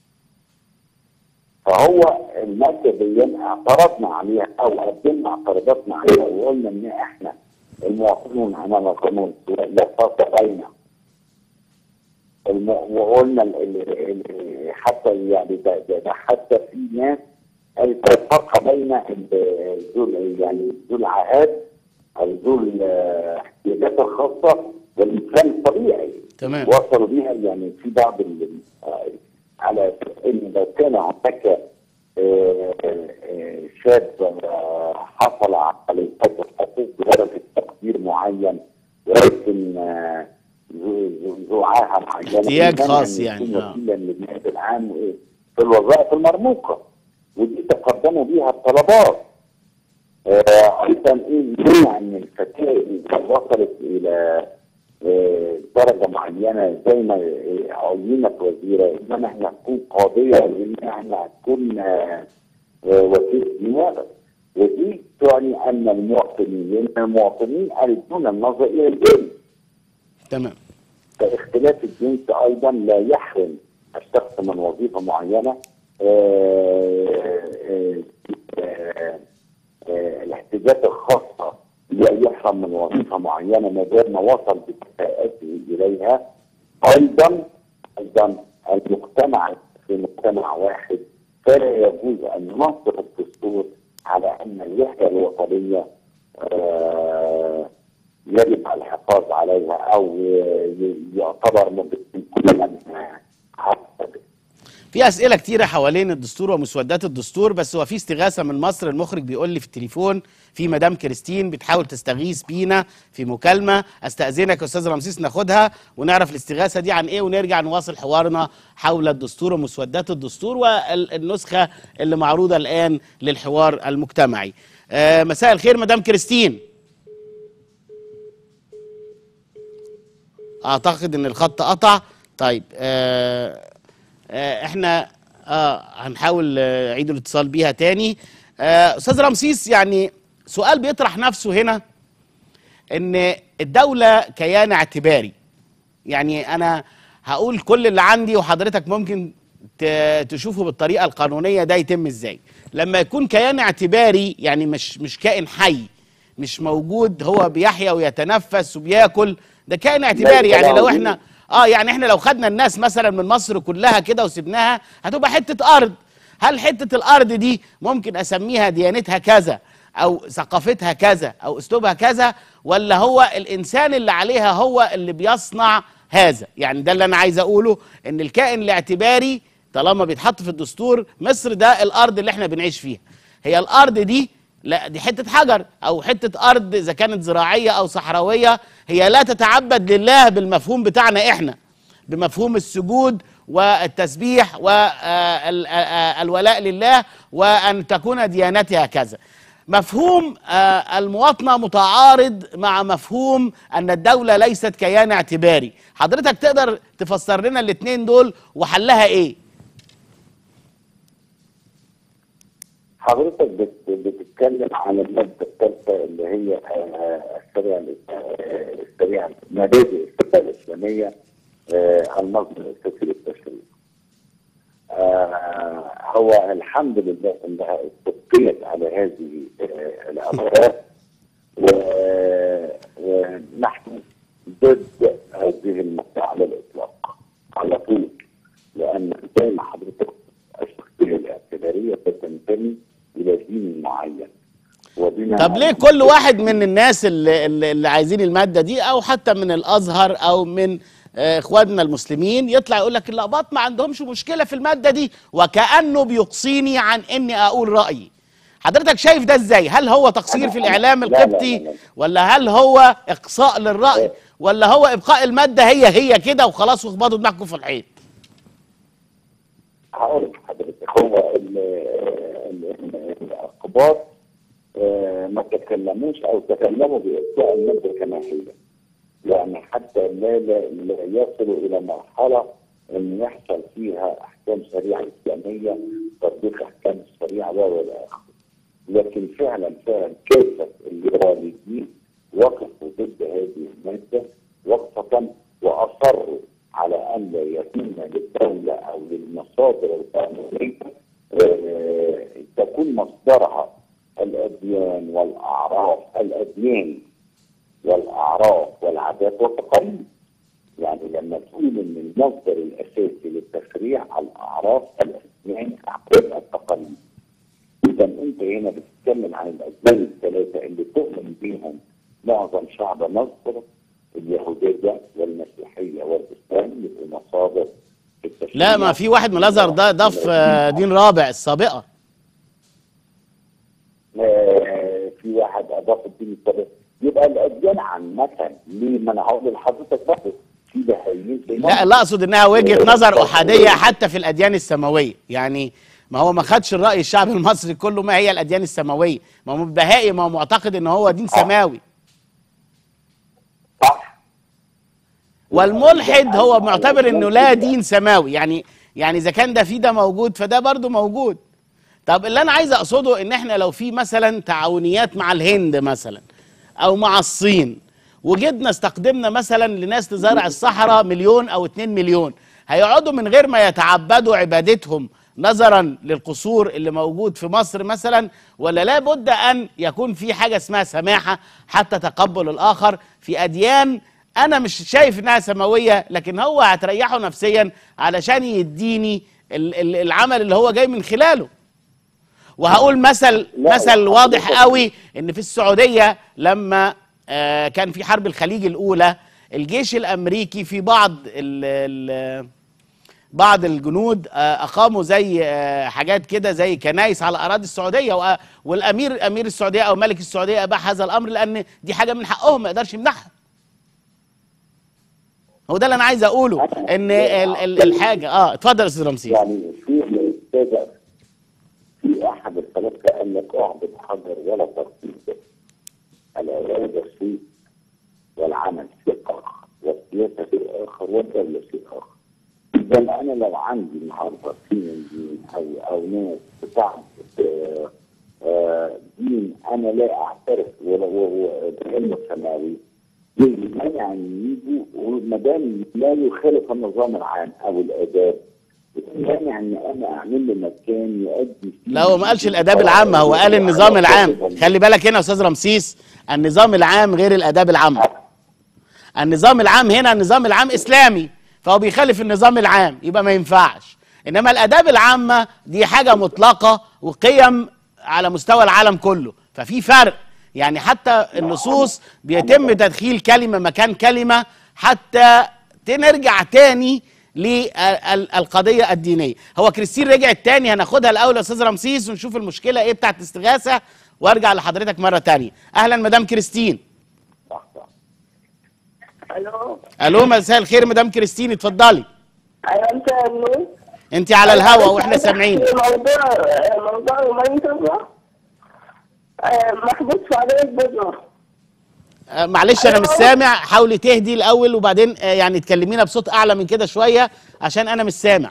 فهو الماده دي اعترضنا عليها او قدمنا اعتراضاتنا عليها وقلنا ان احنا المواطنون امام القانون سواء لا فرق بين الم... وقلنا ال... ال... ال... حتى يعني ده, ده, ده حتى في ناس قالت الفرق بين ال- ذو ال- يعني ذو العهاد او ذو الاحتياجات الخاصه والانسان الطبيعي تمام. وصلوا بيها يعني في بعض ال... آه، على أساس ان لو كان هناك آه، آه، شاب آه، حصل على الحقوق بدرجه تقدير معين ولكن آه، ذو- ذو- ذو عاهه معينه احتياج إمكانه خاص أن يعني، يكون آه. وكيلا للنائب العام إيه؟ في الوظائف المرموقه ودي تقدموا بيها الطلبات آه، ايضا ايه منع ان الفتاوى وصلت الى آه، درجه معينه زي ما آه، عينت وزيره انما احنا هتكون قاضيه وان احنا هتكون آه، آه، وكيل نيابه ودي تعني ان المواطنين لان المواطنين يردون النظر الى الجنس تمام فاختلاف الجنس ايضا لا يحرم الشخص من وظيفه معينه آه، آه، آه، آه، الاحتياجات الخاصه لا يحرم من وظيفه معينه ما دام وصل بكفاءته اليها ايضا ايضا المجتمع في مجتمع واحد فلا يجوز ان ننصر الدستور على ان الوحده الوطنيه آه، يجب الحفاظ عليها او ي- يعتبر من كل من حسب في اسئله كتيره حوالين الدستور ومسودات الدستور بس هو في استغاثه من مصر المخرج بيقول لي في التليفون في مدام كريستين بتحاول تستغيث بينا في مكالمه استاذنك يا استاذ رمسيس ناخدها ونعرف الاستغاثه دي عن ايه ونرجع نواصل حوارنا حول الدستور ومسودات الدستور والنسخه اللي معروضه الان للحوار المجتمعي آه مساء الخير مدام كريستين اعتقد ان الخط قطع طيب آه آه احنا اه هنحاول آه، اعيد الاتصال بيها تاني آه استاذ رمسيس يعني سؤال بيطرح نفسه هنا ان الدولة كيان اعتباري يعني انا هقول كل اللي عندي وحضرتك ممكن ت- تشوفه بالطريقة القانونية ده يتم ازاي لما يكون كيان اعتباري يعني مش مش كائن حي مش موجود هو بيحيا ويتنفس وبياكل ده كائن اعتباري يعني لو احنا اه يعني احنا لو خدنا الناس مثلا من مصر كلها كده وسبناها هتبقى حتة ارض هل حتة الارض دي ممكن اسميها ديانتها كذا او ثقافتها كذا او اسلوبها كذا ولا هو الانسان اللي عليها هو اللي بيصنع هذا يعني ده اللي انا عايز اقوله ان الكائن الاعتباري طالما بيتحط في الدستور مصر ده الارض اللي احنا بنعيش فيها هي الارض دي لا دي حته حجر او حته ارض اذا كانت زراعيه او صحراويه هي لا تتعبد لله بالمفهوم بتاعنا احنا بمفهوم السجود والتسبيح والولاء لله وان تكون ديانتها كذا مفهوم آه، المواطنه متعارض مع مفهوم ان الدوله ليست كيان اعتباري حضرتك تقدر تفسر لنا الاثنين دول وحلها ايه حضرتك بت- بتتكلم عن الماده الثالثه اللي هي آه، الشريعه الإس- آه، الشريعه مبادئ الشريعه الاسلاميه آه، النظم الاساسي للتشريع. آه، هو الحمد لله انها استبقيت على هذه آه، الابواب و- ونحن ضد هذه المادة على الاطلاق على طول لان زي ما حضرتك الشخصيه الاعتباريه بتنتمي الى دين معين وبناء طب ليه كل واحد من الناس اللي, اللي اللي عايزين المادة دي أو حتى من الأزهر أو من آه، إخواننا المسلمين يطلع يقول لك الأقباط ما عندهمش مشكلة في المادة دي وكأنه بيقصيني عن إني أقول رأيي حضرتك شايف ده إزاي هل هو تقصير في أنا- الإعلام لا- لا- القبطي لا- لا. ولا هل هو إقصاء للرأي ولا هو إبقاء المادة هي هي كده وخلاص واخبطوا دماغكم في الحيط هقول لحضرتك هو ال- ال- ال- الاقباط آه، ما تكلموش او تكلموا بإبقاء المادة كما هي يعني حتى لا, لا, لا يصلوا الى مرحله ان يحصل فيها احكام شريعه اسلاميه تطبيق احكام الشريعه و والى اخره. لكن فعلا فعلا كافه الليبراليين وقفوا ضد هذه الماده وقفه واصروا على ان لا يكون للدوله او للمصادر القانونيه آه، تكون مصدرها الاديان والاعراف الاديان والاعراف والعادات والتقاليد يعني لما تقول ان المصدر الاساسي للتشريع الاعراف الاديان العادات التقاليد اذا انت هنا بتتكلم عن الاديان الثلاثه اللي تؤمن بيهم معظم شعب مصر اليهوديه والمسيحيه والاسلام يبقوا مصادر التشريع لا ما في واحد من الأزهر ده ضاف آه، دين رابع السابقة آه، في واحد اضاف الدين الثالث يبقى الاديان عامه ليه ما انا هقول لحضرتك برضه في بهايين في لا لا اقصد انها وجهه نظر احاديه حتى في الاديان السماويه يعني ما هو ما خدش الراي الشعبي المصري كله ما هي الاديان السماويه ما هو البهائي ما هو معتقد ان هو دين سماوي صح والملحد هو معتبر انه لا دين سماوي يعني يعني اذا كان ده في ده موجود فده برضه موجود طب اللي انا عايز اقصده ان احنا لو في مثلا تعاونيات مع الهند مثلا او مع الصين وجدنا استخدمنا مثلا لناس تزرع الصحراء مليون او اتنين مليون هيقعدوا من غير ما يتعبدوا عبادتهم نظرا للقصور اللي موجود في مصر مثلا ولا لا بد ان يكون في حاجه اسمها سماحه حتى تقبل الاخر في اديان انا مش شايف انها سماويه لكن هو هتريحه نفسيا علشان يديني ال- ال- العمل اللي هو جاي من خلاله وهقول مثل لا، مثل لا، واضح لا. قوي ان في السعوديه لما آه، كان في حرب الخليج الاولى الجيش الامريكي في بعض ال ال بعض الجنود آه، اقاموا زي آه، حاجات كده زي كنايس على اراضي السعوديه وأ- والامير امير السعوديه او ملك السعوديه اباح هذا الامر لان دي حاجه من حقهم ما يقدرش يمنعها هو ده اللي انا عايز اقوله ان ال- ال- الحاجه اه اتفضل يا استاذ رمسيس يعني في الاستاذ في احد الثلاثه قال لك اعبد حجر ولا ترتيب العباده شيء والعمل شيء اخر والسياسه شيء اخر والدوله شيء اخر اذا انا لو عندي النهارده في دين او او ناس بتعبد آه، آه، دين انا لا اعترف ولا هو بعلم سماوي يمنع ان يجوا وما دام لا يخالف النظام العام او الاداب يمنع ان انا اعمل له مكان يؤدي فيه لا هو ما قالش الاداب العامه هو قال النظام العام خلي بالك هنا يا استاذ رمسيس النظام العام غير الاداب العامه النظام العام هنا النظام العام اسلامي فهو بيخالف النظام العام يبقى ما ينفعش انما الاداب العامه دي حاجه مطلقه وقيم على مستوى العالم كله ففي فرق يعني حتى النصوص بيتم تدخيل كلمه مكان كلمه حتى نرجع تاني للقضيه الدينيه هو كريستين رجعت تاني هناخدها الاول يا استاذ رمسيس ونشوف المشكله ايه بتاعت الاستغاثه وارجع لحضرتك مره تانية اهلا مدام كريستين صح صح الو الو مساء الخير مدام كريستين اتفضلي ايوه انت يا نور انت على الهوا واحنا سامعين موضوع موضوع المنطقه محبوس في قضيه بودره آه، معلش انا مش سامع حاولي تهدي الاول وبعدين آه، يعني تكلمينا بصوت اعلى من كده شويه عشان انا مش سامع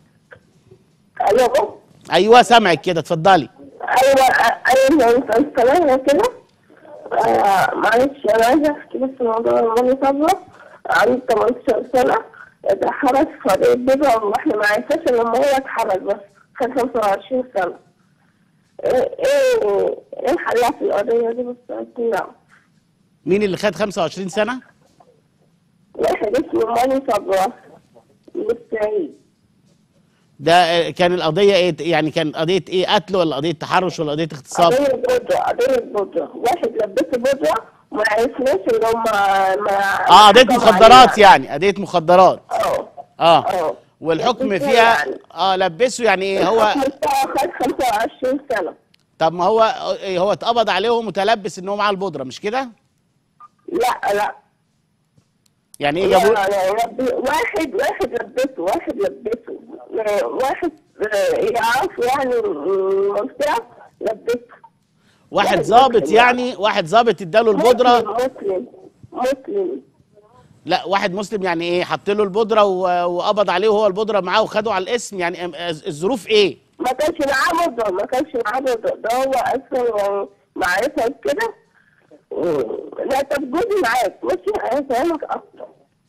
الو ايوه سامعك كده اتفضلي ايوه ايوه انت استمعنا كده آه، معلش انا عايزه احكي بس موضوع المنطقه عندي 18 سنه اتحرك في قضيه بودره واحنا ما عرفناش ان هو اتحرك بس كان 25 سنه ايه ايه ايه الحل في القضيه دي بس نعم مين اللي خد 25 سنه واحد اسمه ماني صبرا بالسعيد ده آه، كان القضيه ايه يعني كان قضيه ايه قتل ولا قضيه تحرش ولا قضيه اغتصاب قضية بودرة قضية بودرة واحد لبسه بودرة وما عرفناش ان هم ما اه قضيه حكموا مخدرات عليه. يعني قضيه مخدرات اه اه اه والحكم لبسوه فيها يعني. اه لبسه يعني ايه هو الحكم بتاعه خد 25 سنة طب ما هو آه، هو اتقبض عليه وهو متلبس ان هو معاه البودره مش كده لا لا يعني ايه لا جابوا لا لب- واحد واحد لبسه واحد لبسه آه، واحد آه، يعرف يعني المنطقة لبسه واحد واحد ظابط مسلم يعني واحد ظابط اداله البودره مسلم مسلم لا واحد مسلم يعني ايه حط له البودره و- وقبض عليه وهو البودره معاه وخده على الاسم يعني أم- الظروف ايه ما كانش معاه بودرة ما كانش معاه بودرة ده هو أصلا يعني معرفة كده و- لا طب جوزي معاك ماشي أنا فاهمك أكتر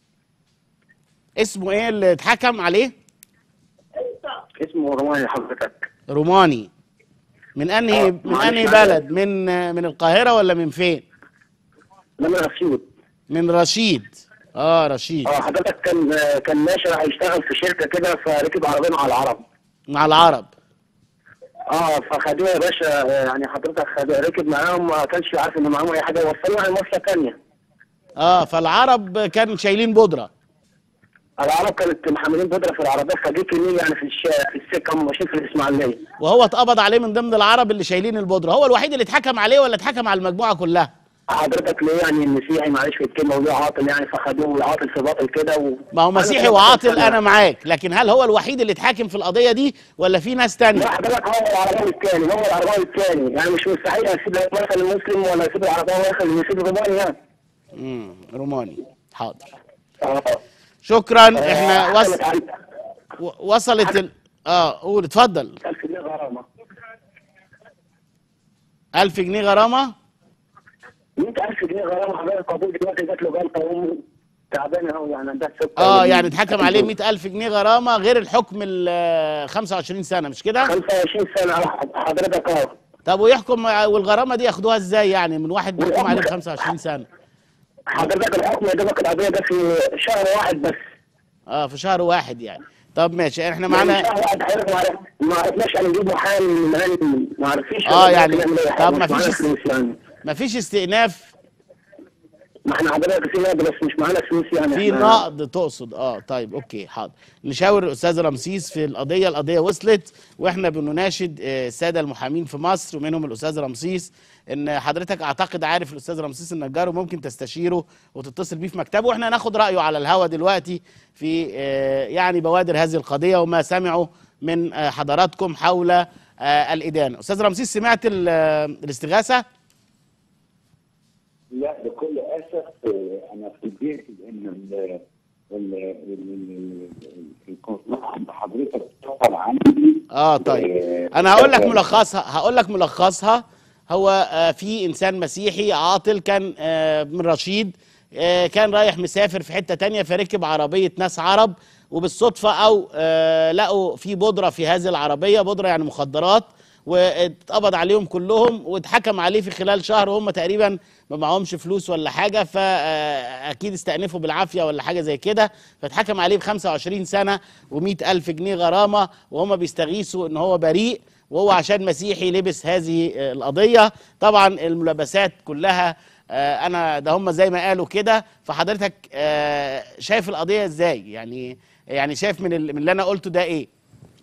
اسمه ايه اللي اتحكم عليه اسمه روماني حضرتك روماني من انهي آه، من معلش انهي معلش. بلد من من القاهره ولا من فين لما اسيوط من رشيد اه رشيد اه حضرتك كان كان ماشي راح يشتغل في شركه كده فركب عربيه مع العرب مع العرب اه فخدوه يا باشا آه، يعني حضرتك خد ركب معاهم ما كانش عارف ان معاهم اي حاجه وصلوه على مصر ثانيه اه فالعرب كانوا شايلين بودره العرب كانت محملين بودره في العربيه فجه كمين يعني في الشارع في السكه هم ماشيين في الاسماعيليه وهو اتقبض عليه من ضمن العرب اللي شايلين البودره هو الوحيد اللي اتحكم عليه ولا اتحكم على المجموعه كلها حضرتك ليه يعني المسيحي معلش في الكلمه وليه عاطل يعني فخدوه عاطل في باطل كده و... ما هو مسيحي وعاطل انا معاك لكن هل هو الوحيد اللي اتحاكم في القضيه دي ولا في ناس تانية لا حضرتك هو العرباوي الثاني هو العرباوي الثاني يعني مش مستحيل اسيب مثلا المسلم ولا اسيب العرباوي ياخد يسيب الروماني يعني امم روماني حاضر اه شكرا احنا آه، وص... و- وصلت ال... اه قول اتفضل 1000 جنيه غرامه 1000 جنيه غرامه 100000 جنيه غرامه حضرتك قبول دلوقتي جات له جلطه وامه تعبانه اهو يعني عندها سكر اه يعني اتحكم عليه 100000 جنيه غرامه غير الحكم ال 25 سنه مش كده 25 سنه على حضرتك اه طب ويحكم والغرامه دي ياخدوها ازاي يعني من واحد محكوم عليه ب 25 سنه حضرتك الحكم يا دوبك القضيه ده في شهر واحد بس اه في شهر واحد يعني طب ماشي احنا يعني معانا شهر واحد حضرتك ما عرف- ما عرفناش ان نجيب محامي من هاني ما عرفناش آه، إن يعني- نعمل أي حاجة، طب ما مش معانا فيش- فلوس يعني مفيش استئناف ما احنا حضرتك في نقد بس مش معانا فلوس يعني في إحنا- نقد تقصد اه طيب اوكي حاضر نشاور الاستاذ رمسيس في القضيه القضيه وصلت واحنا بنناشد آه، الساده المحامين في مصر ومنهم الاستاذ رمسيس ان حضرتك اعتقد عارف الاستاذ رمسيس النجار وممكن تستشيره وتتصل بيه في مكتبه واحنا ناخد رايه على الهوا دلوقتي في آه، يعني بوادر هذه القضيه وما سمعوا من آه، حضراتكم حول آه، الادانه استاذ رمسيس سمعت ال- آه، الاستغاثه لا بكل اسف آه، انا فوجئت ان ال ال- ال- ال- القنصلية عند حضرتك اتصل عندي اه طيب آه، انا هقول لك آه، ملخصها هقول لك ملخصها هو آه، في انسان مسيحي عاطل كان آه، من رشيد آه، كان رايح مسافر في حته تانية فركب عربيه ناس عرب وبالصدفه او آه، لقوا في بودره في هذه العربيه بودره يعني مخدرات واتقبض عليهم كلهم واتحكم عليه في خلال شهر وهم تقريبا ما معهمش فلوس ولا حاجه فاكيد استأنفوا بالعافيه ولا حاجه زي كده فاتحكم عليه ب 25 سنه و100 الف جنيه غرامه وهم بيستغيثوا ان هو بريء وهو عشان مسيحي لبس هذه آه، القضيه طبعا الملابسات كلها آه، انا ده هم زي ما قالوا كده فحضرتك آه، شايف القضيه ازاي يعني يعني شايف من ال- من اللي انا قلته ده ايه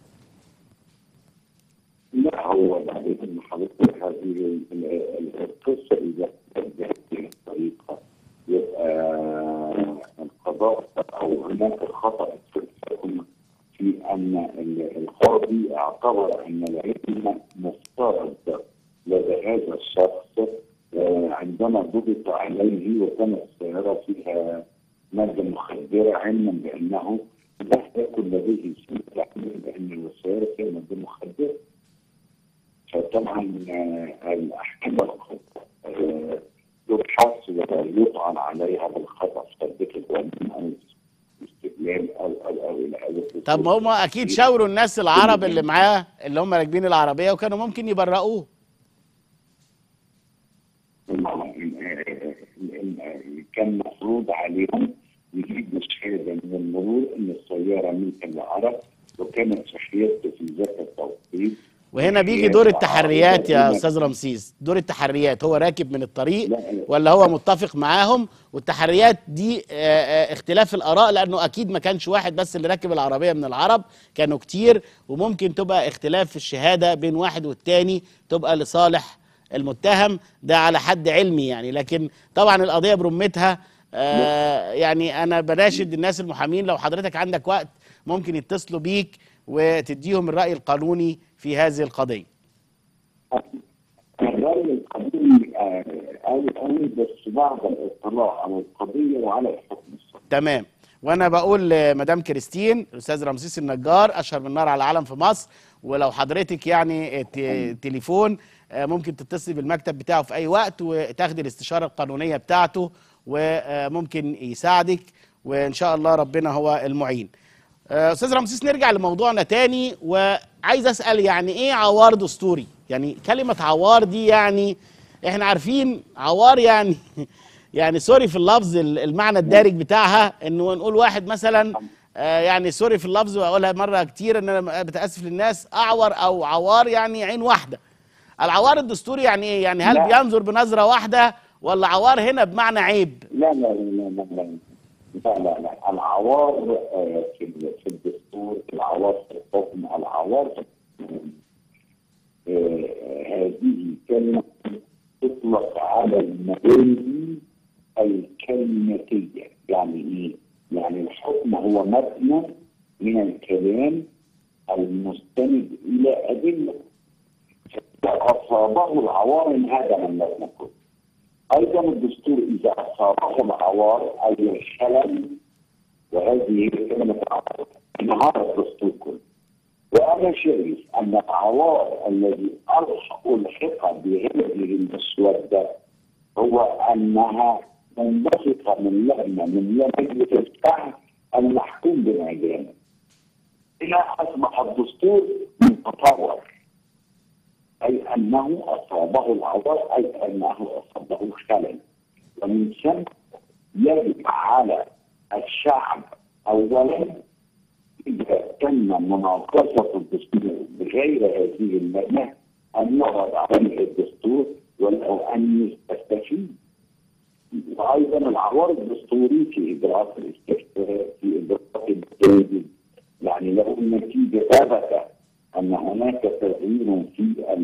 لا هو بعد ان حضرتك هذه ال- ال- القصه اذا كانت بهذه الطريقه يبقى القضاء او هناك خطا في الحكم في ان ال- القاضي اعتبر ان العلم مفترض لدى هذا الشخص آه، عندما ضبط عليه وكانت السياره فيها ماده مخدره علما بانه لا يكن لديه سنه علما بان السياره فيها ماده مخدره فطبعا آه، الاحكام الخطا آه، تبحث ويطعن عليها بالخطا في تطبيق القانون او استغلال او او او الى اخره طب ما هم اكيد شاوروا الناس العرب اللي معاه اللي هم راكبين العربيه وكانوا ممكن يبرئوه كان مفروض عليهم يجيبوا شهاده من المرور ان السياره ملكا للعرب وكانت صحيحته في ذات التوقيت وهنا بيجي دور التحريات يا استاذ رمسيس دور التحريات هو راكب من الطريق لا، لا. ولا هو متفق معاهم والتحريات دي آه، آه، اختلاف الاراء لانه اكيد ما كانش واحد بس اللي راكب العربيه من العرب كانوا كتير وممكن تبقى اختلاف في الشهاده بين واحد والتاني تبقى لصالح المتهم ده على حد علمي يعني لكن طبعا القضيه برمتها آه، يعني انا بناشد الناس المحامين لو حضرتك عندك وقت ممكن يتصلوا بيك وتديهم الراي القانوني في هذه القضيه الرأي القانوني آه، قوي قوي بس بعد الاطلاع على القضيه وعلى الحكم الصحيح تمام وانا بقول لمدام كريستين الاستاذ رمسيس النجار اشهر من نار على العالم في مصر ولو حضرتك يعني ت- تليفون آه، ممكن تتصلي بالمكتب بتاعه في اي وقت وتاخدي الاستشاره القانونيه بتاعته وممكن يساعدك وان شاء الله ربنا هو المعين آه، استاذ رمسيس نرجع لموضوعنا تاني وعايز اسال يعني ايه عوار دستوري يعني كلمه عوار دي يعني احنا عارفين عوار يعني يعني سوري في اللفظ ال- المعنى الدارج بتاعها انه نقول واحد مثلا آه، يعني سوري في اللفظ واقولها مره كتير ان انا بتاسف للناس اعور او عوار يعني عين واحده العوار الدستوري يعني ايه يعني هل لا. بينظر بنظره واحده ولا عوار هنا بمعنى عيب لا لا لا لا لا لا لا لا العوار آه، في ال- في الدستور العوار في الحكم العوار في القانون. آه، هذه كلمة تطلق يطلق على المباني الكلماتية يعني ايه؟ يعني الحكم هو مبنى من الكلام المستند الى ادله فاصابه العوار انهدم المبنى كله ايضا الدستور اذا اصابه العوار اي الشلل وهذه هي كلمه العوار انهار الدستور كله وانا شايف ان العوار الذي الحق الحق بهذه المسوده هو انها منبثقه من لجنه من مجلس الشعب المحكوم بالعداله الى اصبح الدستور متطور اي انه اصابه العوار اي انه اصابه الخلل ومن ثم يجب على الشعب اولا اذا تم مناقشه الدستور بغير هذه اللجنه ان يعرض عليه الدستور وله ان يستفيد وايضا العوار الدستوري في اجراءات الاستفتاء في اجراءات التنفيذ يعني لو النتيجه ثبت ان هناك تغيير في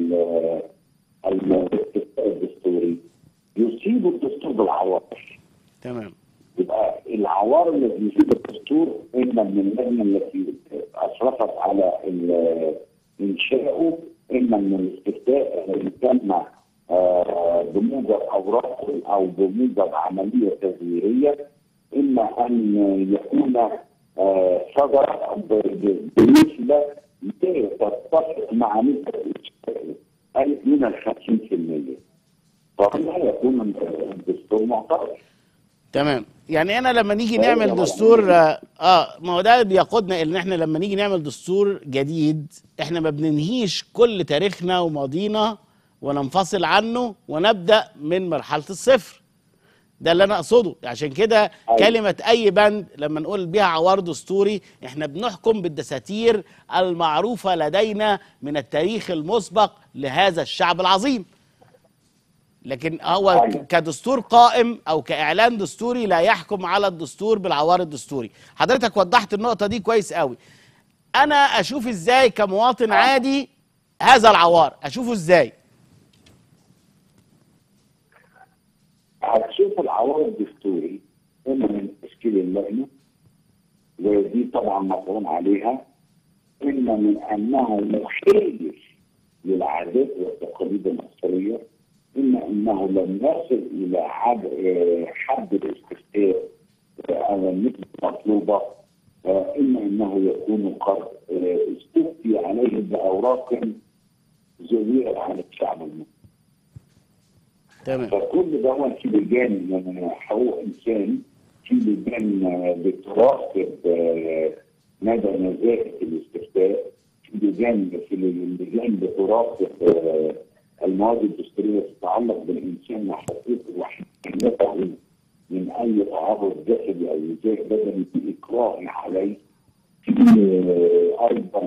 الاستفتاء الدستوري يصيب الدستور بالعوار تمام يبقى العوار الذي يصيب الدستور اما من اللجنه التي اشرفت على انشاؤه اما من الاستفتاء الذي تم بموجب اوراق او بموجب عمليه تزويريه اما ان يكون صدر بنسبه لا تتفق مع نسبه الاستفتاء اي من ال 50% فهنا يكون الدستور معترض تمام يعني انا لما نيجي نعمل دستور اه ما هو ده بيقودنا ان احنا لما نيجي نعمل دستور جديد احنا ما بننهيش كل تاريخنا وماضينا وننفصل عنه ونبدا من مرحله الصفر ده اللي انا اقصده عشان كده كلمه اي بند لما نقول بيها عوار دستوري احنا بنحكم بالدساتير المعروفه لدينا من التاريخ المسبق لهذا الشعب العظيم لكن هو كدستور قائم او كاعلان دستوري لا يحكم على الدستور بالعوار الدستوري حضرتك وضحت النقطه دي كويس قوي انا اشوف ازاي كمواطن عادي هذا العوار اشوفه ازاي هتشوف العوار الدستوري اما من تشكيل اللجنه ودي طبعا مفهوم عليها اما من انه مخالف للعادات والتقاليد المصريه اما انه لم يصل الى حد الاستفتاء او النسبه المطلوبه اما انه يكون قد استفتي عليه باوراق زويره عن الشعب المصري تمام فكل ده في لجان حقوق انسان في لجان بتراقب مدى نزاهه الاستفتاء في لجان في لجان بتراقب المواد الدستوريه تتعلق بالانسان وحقوقه وحريته من اي تعرض جسدي او نزاع بدني في اكراه عليه في ايضا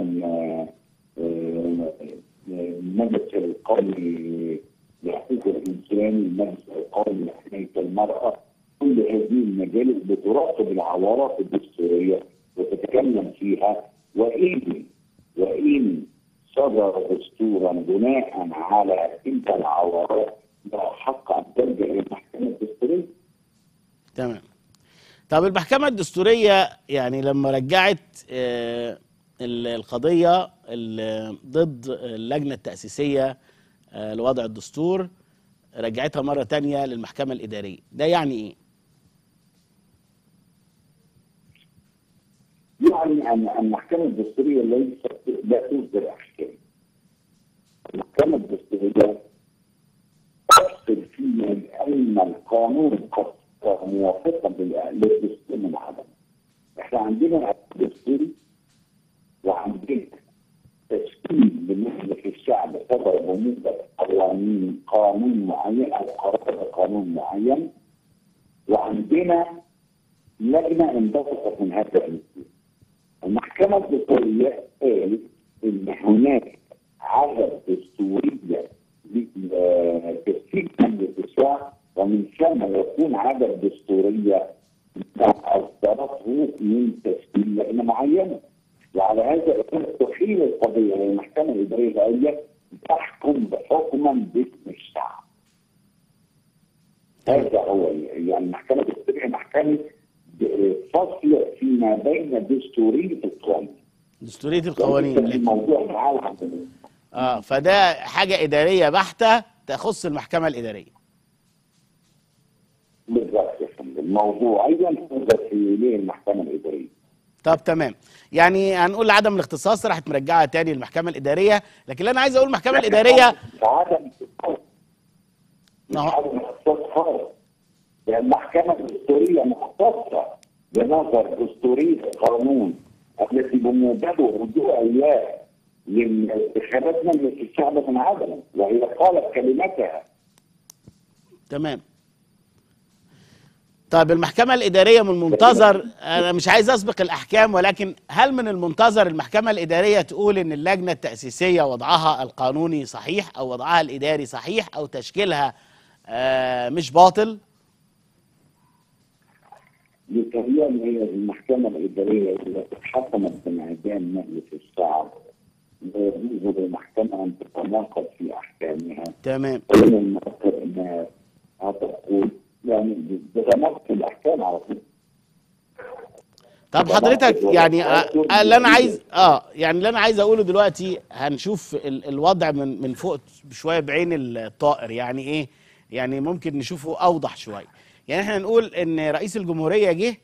المجلس القومي لحقوق الانسان المجلس القومي لحمايه المراه كل هذه المجالس بتراقب العوارات الدستوريه وتتكلم فيها وان وان صدر دستورا بناء على تلك العوارات لا حق ان تلجا الى المحكمه الدستوريه. تمام. طب المحكمه الدستوريه يعني لما رجعت آه القضيه ضد اللجنه التاسيسيه آه لوضع الدستور رجعتها مره تانية للمحكمه الاداريه، ده يعني ايه؟ يعني ان المحكمه الدستوريه ليست لا تصدر احكام. المحكمه الدستوريه تفصل فيها ان القانون قد موافقا للدستور من عدم. احنا عندنا الدستوري وعندنا تشكيل بمجلس الشعب صدر بموجب قوانين قانون معين او قرار قانون معين وعندنا لجنه انبثقت من هذا الدستور. المحكمة الدستورية قالت إن هناك عدد دستورية لتسكيك مجلس الشعب ومن ثم يكون عدد دستورية أصدرته من تشكيل لجنة معينة وعلى هذا تحيل القضية للمحكمة الإدارية العليا تحكم بحكما باسم الشعب هذا هو يعني المحكمه الدستوريه محكمه فصل فيما بين دستوريه القانون دستوريه القوانين لكن- الموضوع تعالى عندنا اه فده حاجه اداريه بحته تخص المحكمه الاداريه بالظبط يا فندم موضوعيا تقدر في ليه المحكمه الاداريه طب تمام يعني هنقول عدم الاختصاص راحت مرجعها تاني للمحكمه الاداريه لكن اللي انا عايز اقول المحكمه الاداريه عدم اختصاص ما هو- عدم اختصاص خالص لان المحكمه الدستوريه مختصه بنظر دستوريه القانون التي بموجبه رجوع اياه لانتخابات مجلس الشعب من عدمه وهي قالت كلمتها تمام طيب المحكمة الإدارية من المنتظر أنا مش عايز أسبق الأحكام ولكن هل من المنتظر المحكمة الإدارية تقول إن اللجنة التأسيسية وضعها القانوني صحيح أو وضعها الإداري صحيح أو تشكيلها آه، مش باطل؟ يتهيألي هي المحكمة الإدارية التي حكمت بانعدام مجلس الشعب لا يجوز للمحكمة أن تتناقض في أحكامها تمام ومن المؤكد أنها هتقول يعني بتناقض الأحكام على طول طب حضرتك يعني آه، اللي انا عايز اه يعني اللي انا عايز اقوله دلوقتي هنشوف ال- الوضع من من فوق شويه بعين الطائر يعني ايه يعني ممكن نشوفه اوضح شويه يعني احنا نقول ان رئيس الجمهوريه جه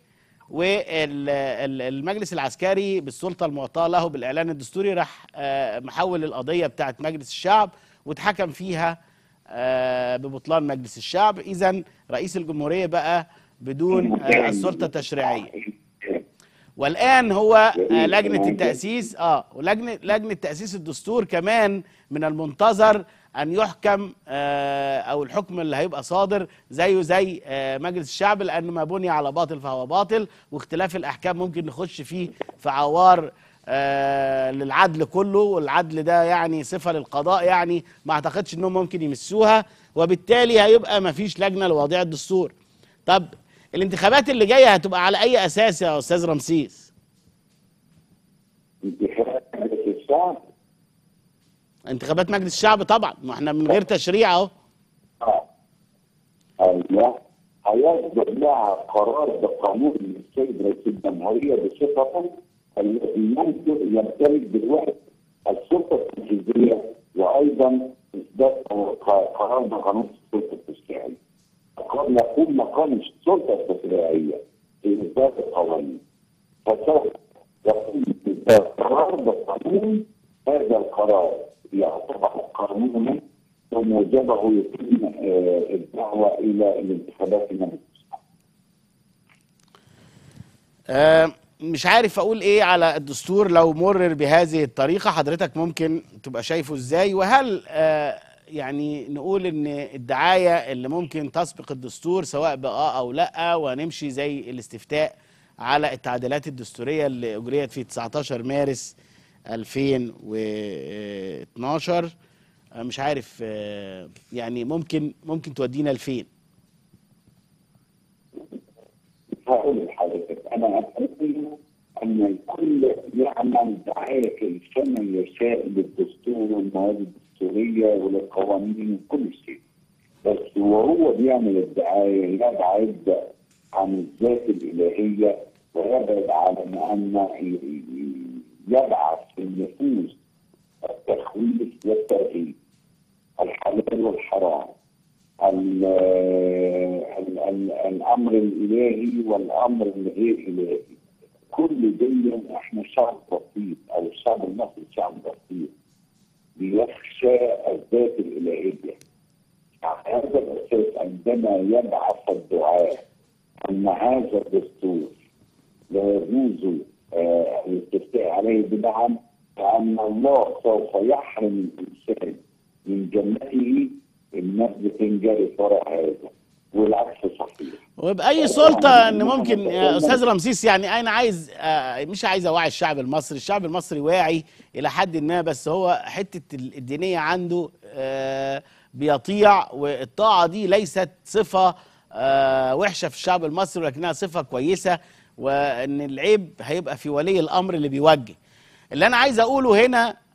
والمجلس العسكري بالسلطه المعطاه له بالاعلان الدستوري راح آه، محول القضيه بتاعه مجلس الشعب واتحكم فيها آه، ببطلان مجلس الشعب اذا رئيس الجمهوريه بقى بدون آه، السلطه التشريعيه والان هو آه، لجنه التاسيس اه ولجنه لجنه تاسيس الدستور كمان من المنتظر ان يحكم آه، او الحكم اللي هيبقى صادر زيه زي آه، مجلس الشعب لان ما بني على باطل فهو باطل واختلاف الاحكام ممكن نخش فيه في عوار آه، للعدل كله والعدل ده يعني صفه للقضاء يعني ما اعتقدش انهم ممكن يمسوها وبالتالي هيبقى ما فيش لجنه لوضع الدستور طب الانتخابات اللي جايه هتبقى على اي اساس يا استاذ رمسيس انتخابات مجلس الشعب انتخابات مجلس الشعب طبعا ما احنا من غير تشريع اهو اه ايوه هيصدر لها قرار بقانون من السيد رئيس الجمهوريه بصفته الذي يمكن يمتلك دلوقتي السلطه التنفيذيه وايضا اصدار قرار بقانون السلطه التشريعيه. قد يقوم مقام السلطه التشريعيه في اصدار القوانين. فسوف يقوم باصدار قرار بقانون هذا القرار يعتبر قانونا وموجبه يتم آه، الدعوه الى الانتخابات المجلس آه مش عارف اقول ايه على الدستور لو مرر بهذه الطريقه حضرتك ممكن تبقى شايفه ازاي وهل آه يعني نقول ان الدعايه اللي ممكن تسبق الدستور سواء باه او لا وهنمشي زي الاستفتاء على التعديلات الدستوريه اللي اجريت في 19 مارس 2012 آه، مش عارف آه، يعني ممكن ممكن تودينا لفين هقول لحضرتك انا اتمنى ان الكل يعمل دعايه كما يشاء للدستور والمواد الدستوريه وللقوانين وكل شيء بس وهو بيعمل الدعايه يبعد عن الذات الالهيه ويبعد عن ان يبعث في النفوس التخويف والترهيب الحلال والحرام ال ال ال الامر الالهي والامر الغير الهي كل دي احنا شعب بسيط او الشعب المصري شعب بسيط بيخشى الذات الالهيه على هذا الاساس عندما يبعث الدعاء ان هذا الدستور لا يجوز آه، الاستفتاء عليه بنعم فان الله سوف يحرم الانسان من جنته الناس بتنجرف وراء هذا والعكس صحيح وبأي سلطة ان ممكن يا استاذ رمسيس يعني انا عايز آه، مش عايز اوعي الشعب المصري الشعب المصري واعي الى حد ما بس هو حتة ال- الدينية عنده آه، بيطيع والطاعة دي ليست صفة آه، وحشة في الشعب المصري ولكنها صفة كويسة وان العيب هيبقى في ولي الامر اللي بيوجه اللي انا عايز اقوله هنا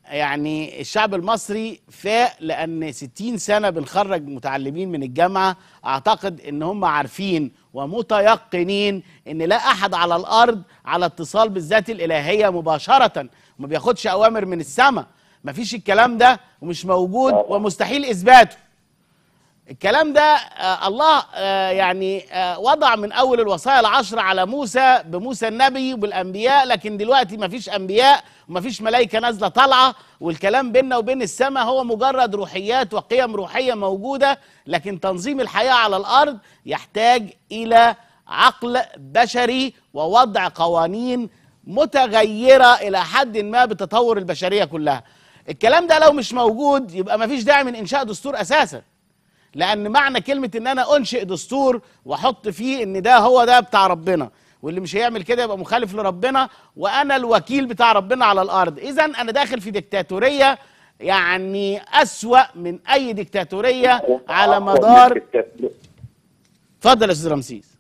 يعني الشعب المصري فاق لان 60 سنه بنخرج متعلمين من الجامعه اعتقد ان هم عارفين ومتيقنين ان لا احد على الارض على اتصال بالذات الالهيه مباشره ما بياخدش اوامر من السماء مفيش الكلام ده ومش موجود ومستحيل اثباته الكلام ده آه الله آه يعني آه وضع من اول الوصايا العشر على موسى بموسى النبي وبالانبياء لكن دلوقتي مفيش انبياء ومفيش ملائكه نازله طالعه والكلام بيننا وبين السماء هو مجرد روحيات وقيم روحيه موجوده لكن تنظيم الحياه على الارض يحتاج الى عقل بشري ووضع قوانين متغيره الى حد ما بتطور البشريه كلها الكلام ده لو مش موجود يبقى مفيش داعي من انشاء دستور اساسا لان معنى كلمه ان انا انشئ دستور واحط فيه ان ده هو ده بتاع ربنا واللي مش هيعمل كده يبقى مخالف لربنا وانا الوكيل بتاع ربنا على الارض اذا انا داخل في ديكتاتوريه يعني اسوا من اي ديكتاتوريه على مدار اتفضل يا استاذ رمسيس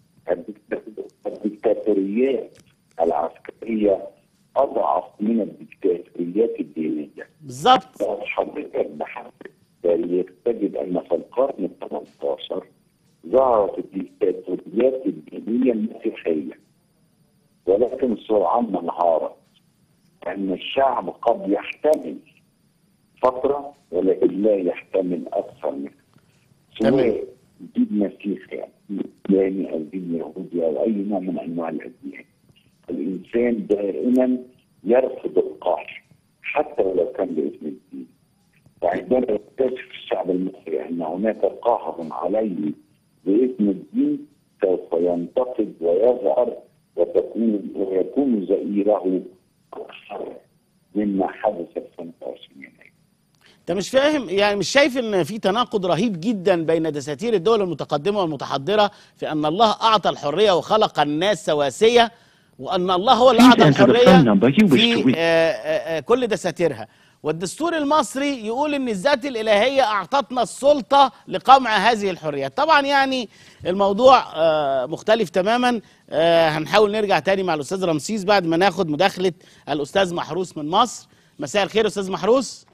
الديكتاتوريات العسكريه اضعف من الديكتاتوريات الدينيه بالظبط لو حضرتك بحثت التاريخ تجد ان في القرن ال 18 ظهرت الديكتاتوريات الدينيه المسيحيه ولكن سرعان ما انهارت ان الشعب قد يحتمل فتره ولكن لا يحتمل اكثر منها تمام. سواء دين مسيحي او دين اسلامي او دين يهودي او اي نوع من انواع الاديان الانسان دائما يرفض القهر حتى ولو كان باسم الدين وعندما يكتشف الشعب المصري ان هناك قهر عليه باسم الدين سوف ينتقد ويظهر وتكون ويكون زئيره اكثر مما حدث في 25 يناير. انت مش فاهم يعني مش شايف ان في تناقض رهيب جدا بين دساتير الدول المتقدمه والمتحضره في ان الله اعطى الحريه وخلق الناس سواسيه وان الله هو اللي اعطى Please enter the phone الحريه number you wish to في reach. آه، آه، آه، كل دساتيرها والدستور المصري يقول ان الذات الالهيه اعطتنا السلطه لقمع هذه الحريات طبعا يعني الموضوع آه، مختلف تماما آه، هنحاول نرجع تاني مع الاستاذ رمسيس بعد ما ناخد مداخله الاستاذ محروس من مصر مساء الخير استاذ محروس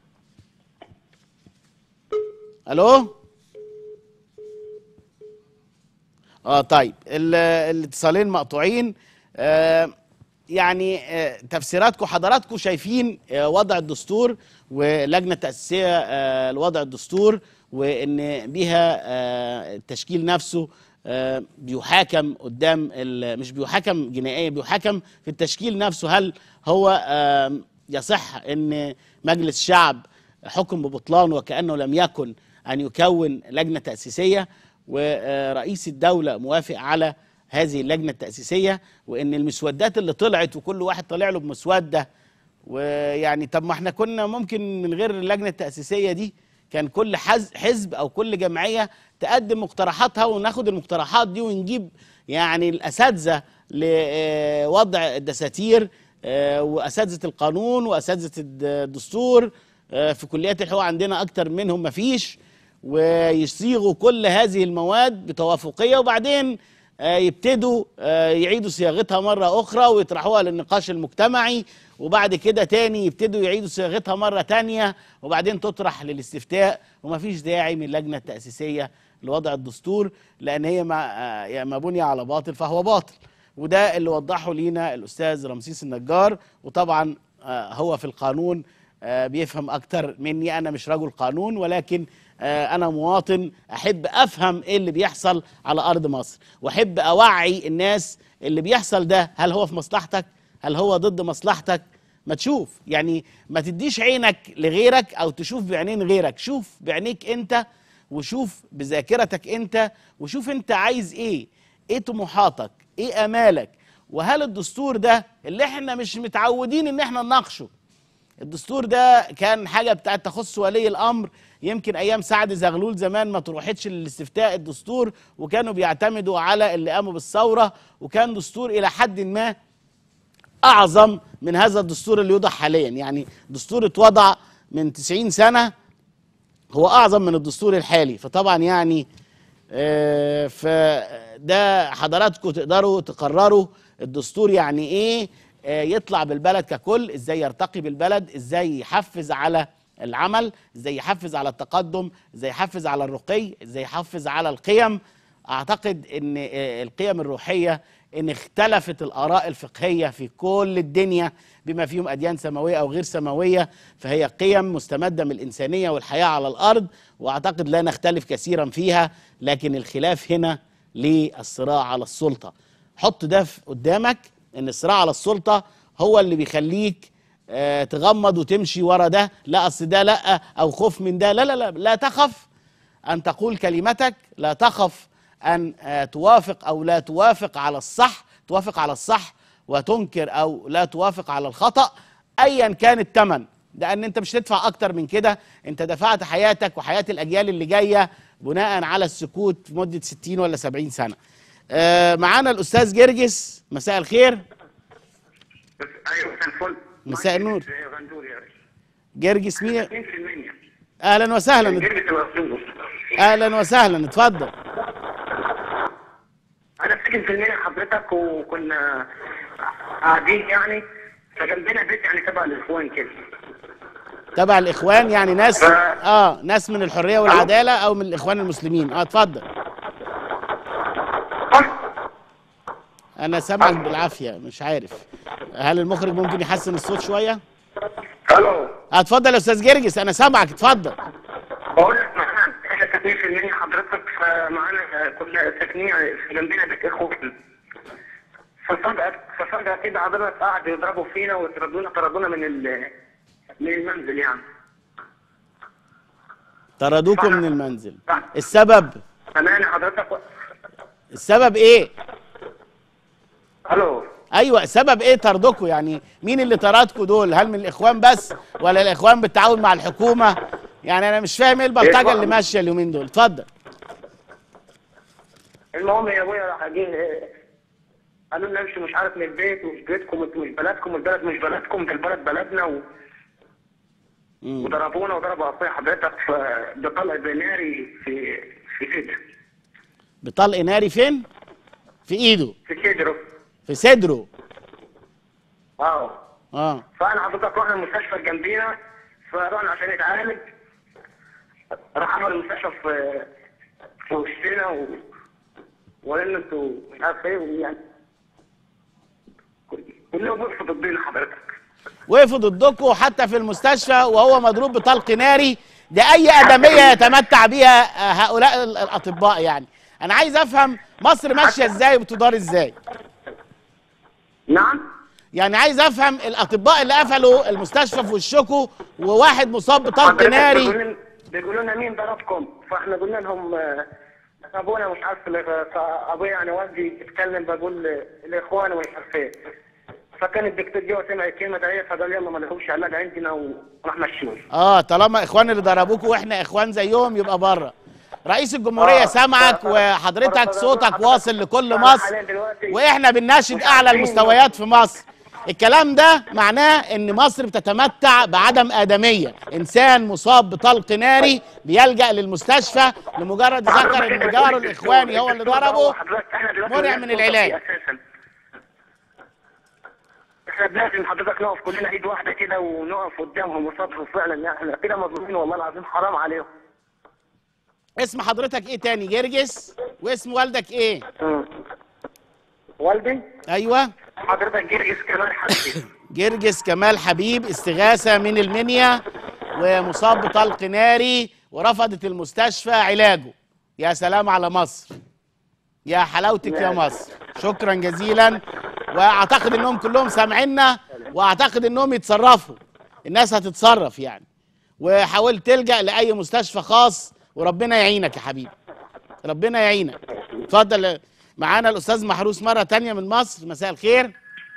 الو اه طيب ال- الاتصالين مقطوعين آه يعني آه تفسيراتكم حضراتكم شايفين آه وضع الدستور ولجنه تاسيسيه آه لوضع الدستور وان بيها آه التشكيل نفسه آه بيحاكم قدام ال- مش بيحاكم جنائيا بيحاكم في التشكيل نفسه هل هو آه يصح ان مجلس شعب حكم ببطلان وكانه لم يكن ان يكون لجنه تاسيسيه ورئيس الدوله موافق على هذه اللجنه التاسيسيه وان المسودات اللي طلعت وكل واحد طالع له بمسوده ويعني طب ما احنا كنا ممكن من غير اللجنه التاسيسيه دي كان كل حز- حزب او كل جمعيه تقدم مقترحاتها وناخد المقترحات دي ونجيب يعني الاساتذه لوضع الدساتير آه، واساتذه القانون واساتذه الدستور آه، في كليات الحقوق عندنا اكتر منهم مفيش ويصيغوا كل هذه المواد بتوافقيه وبعدين آه، يبتدوا آه، يعيدوا صياغتها مره اخرى ويطرحوها للنقاش المجتمعي وبعد كده تاني يبتدوا يعيدوا صياغتها مره تانيه وبعدين تطرح للاستفتاء ومفيش داعي من اللجنه التاسيسيه لوضع الدستور لان هي ما آه، يا ما بني على باطل فهو باطل وده اللي وضحه لينا الاستاذ رمسيس النجار وطبعا آه، هو في القانون آه، بيفهم اكتر مني انا مش رجل قانون ولكن آه، انا مواطن احب افهم ايه اللي بيحصل على ارض مصر واحب اوعي الناس اللي بيحصل ده هل هو في مصلحتك هل هو ضد مصلحتك ما تشوف يعني ما تديش عينك لغيرك او تشوف بعينين غيرك شوف بعينيك انت وشوف بذاكرتك انت وشوف انت عايز ايه ايه طموحاتك ايه امالك وهل الدستور ده اللي احنا مش متعودين ان احنا نناقشه الدستور ده كان حاجه بتاعت تخص ولي الامر يمكن ايام سعد زغلول زمان ما تروحتش للاستفتاء الدستور وكانوا بيعتمدوا على اللي قاموا بالثوره وكان دستور الى حد ما اعظم من هذا الدستور اللي يوضع حاليا يعني دستور اتوضع من 90 سنه هو اعظم من الدستور الحالي فطبعا يعني آه، فده حضراتكم تقدروا تقرروا الدستور يعني ايه آه، يطلع بالبلد ككل ازاي يرتقي بالبلد ازاي يحفز على العمل ازاي يحفز على التقدم ازاي يحفز على الرقي ازاي يحفز على القيم اعتقد ان آه، القيم الروحيه ان اختلفت الاراء الفقهيه في كل الدنيا بما فيهم اديان سماويه او غير سماويه فهي قيم مستمده من الانسانيه والحياه على الارض واعتقد لا نختلف كثيرا فيها لكن الخلاف هنا للصراع على السلطه حط ده في قدامك ان الصراع على السلطه هو اللي بيخليك آه، تغمض وتمشي ورا ده لا اصل ده لا او خوف من ده لا لا لا لا تخف ان تقول كلمتك لا تخف ان آه، توافق او لا توافق على الصح توافق على الصح وتنكر او لا توافق على الخطا ايا كان الثمن لان انت مش هتدفع اكتر من كده انت دفعت حياتك وحياه الاجيال اللي جايه بناء على السكوت في مده 60 ولا 70 سنه آه، معانا الاستاذ جرجس مساء الخير ايوه مساء الفل مساء النور. غندور يا باشا جرجس مين 2% اهلا وسهلا جرجس الغندور اهلا وسهلا اتفضل انا ساكن في المنيا حضرتك وكنا قاعدين يعني فجنبنا بيت يعني تبع الاخوان كده تبع الاخوان يعني ناس اه ناس من الحريه والعداله او من الاخوان المسلمين اه اتفضل انا سامعك بالعافيه مش عارف هل المخرج ممكن يحسن الصوت شويه الو آه، اتفضل يا استاذ جرجس انا سامعك اتفضل بقول لك معانا احنا ساكنين في المنيا حضرتك فمعانا كنا ساكنين في جنبنا بيت اخوان ففجأة ففجأة كده حضرتك قعدوا يضربوا فينا ويطردونا طردونا من ال من المنزل يعني طردوكم من المنزل السبب سامعني حضرتك السبب ايه الو ايوه السبب ايه طردكم يعني مين اللي طردكم دول هل من الاخوان بس ولا الاخوان بالتعاون مع الحكومه يعني انا مش فاهم ايه البلطجه اللي ماشيه اليومين دول اتفضل المهم يا ابويا راح جه قالوا لنا امشوا مش عارف من البيت ومش بيتكم انتوا مش بلدكم البلد مش بلدكم ده البلد بلدنا و... مم. وضربونا وضربوا اخويا حضرتك في بطلع بناري في في صدر بطلق ناري فين في ايده في صدره في صدره اه اه فانا حضرتك رحنا المستشفى جنبينا فرحنا عشان نتعالج راح عمل المستشفى في في وشنا و وقال انتوا مش عارف ايه يعني كلهم وقفوا ضدنا حضرتك وقفوا ضدكم حتى في المستشفى وهو مضروب بطلق ناري ده اي ادميه يتمتع بيها آه، هؤلاء ال- الاطباء يعني انا عايز افهم مصر ماشيه ازاي وبتدار ازاي نعم يعني عايز افهم الاطباء اللي قفلوا المستشفى في وشكوا وواحد مصاب بطلق حضرتك ناري بيقولوا لنا- بيقولوا لنا مين ضربكم فاحنا قلنا لهم آه، ابونا مش عارف ال- فابويا يعني والدي اتكلم بقول الاخوان ومش عارف ايه فكان الدكتور جه سمع الكلمه دي فقال يلا ما لهمش علاج عندنا وراح مشوه اه طالما اخوان اللي ضربوكوا واحنا اخوان زيهم يبقى بره رئيس الجمهوريه آه. سامعك ف- ف- وحضرتك ف- صوتك حضرتك- واصل لكل أنا مصر حاليا دلوقتي واحنا بنناشد مش اعلى عارفين المستويات في مصر الكلام ده معناه ان مصر بتتمتع بعدم ادميه انسان مصاب بطلق ناري بيلجا للمستشفى لمجرد ذكر ان جاره الاخواني هو اللي ضربه حضرتك احنا دلوقتي منع من العلاج. اساسا احنا لازم حضرتك نقف كلنا ايد واحده كده ونقف قدامهم وصدهم فعلا احنا كده مظلومين والله العظيم حرام عليهم اسم حضرتك ايه تاني جرجس واسم والدك ايه مم. والدي ايوه حضرتك جرجس كمان حبيبي جرجس كمال حبيب استغاثة من المنيا ومصاب بطلق ناري ورفضت المستشفى علاجه يا سلام على مصر يا حلاوتك يا مصر شكرا جزيلا واعتقد انهم كلهم سامعيننا واعتقد انهم يتصرفوا الناس هتتصرف يعني وحاول تلجأ لأي مستشفى خاص وربنا يعينك يا حبيبي ربنا يعينك اتفضل معانا الأستاذ محروس مرة تانية من مصر مساء الخير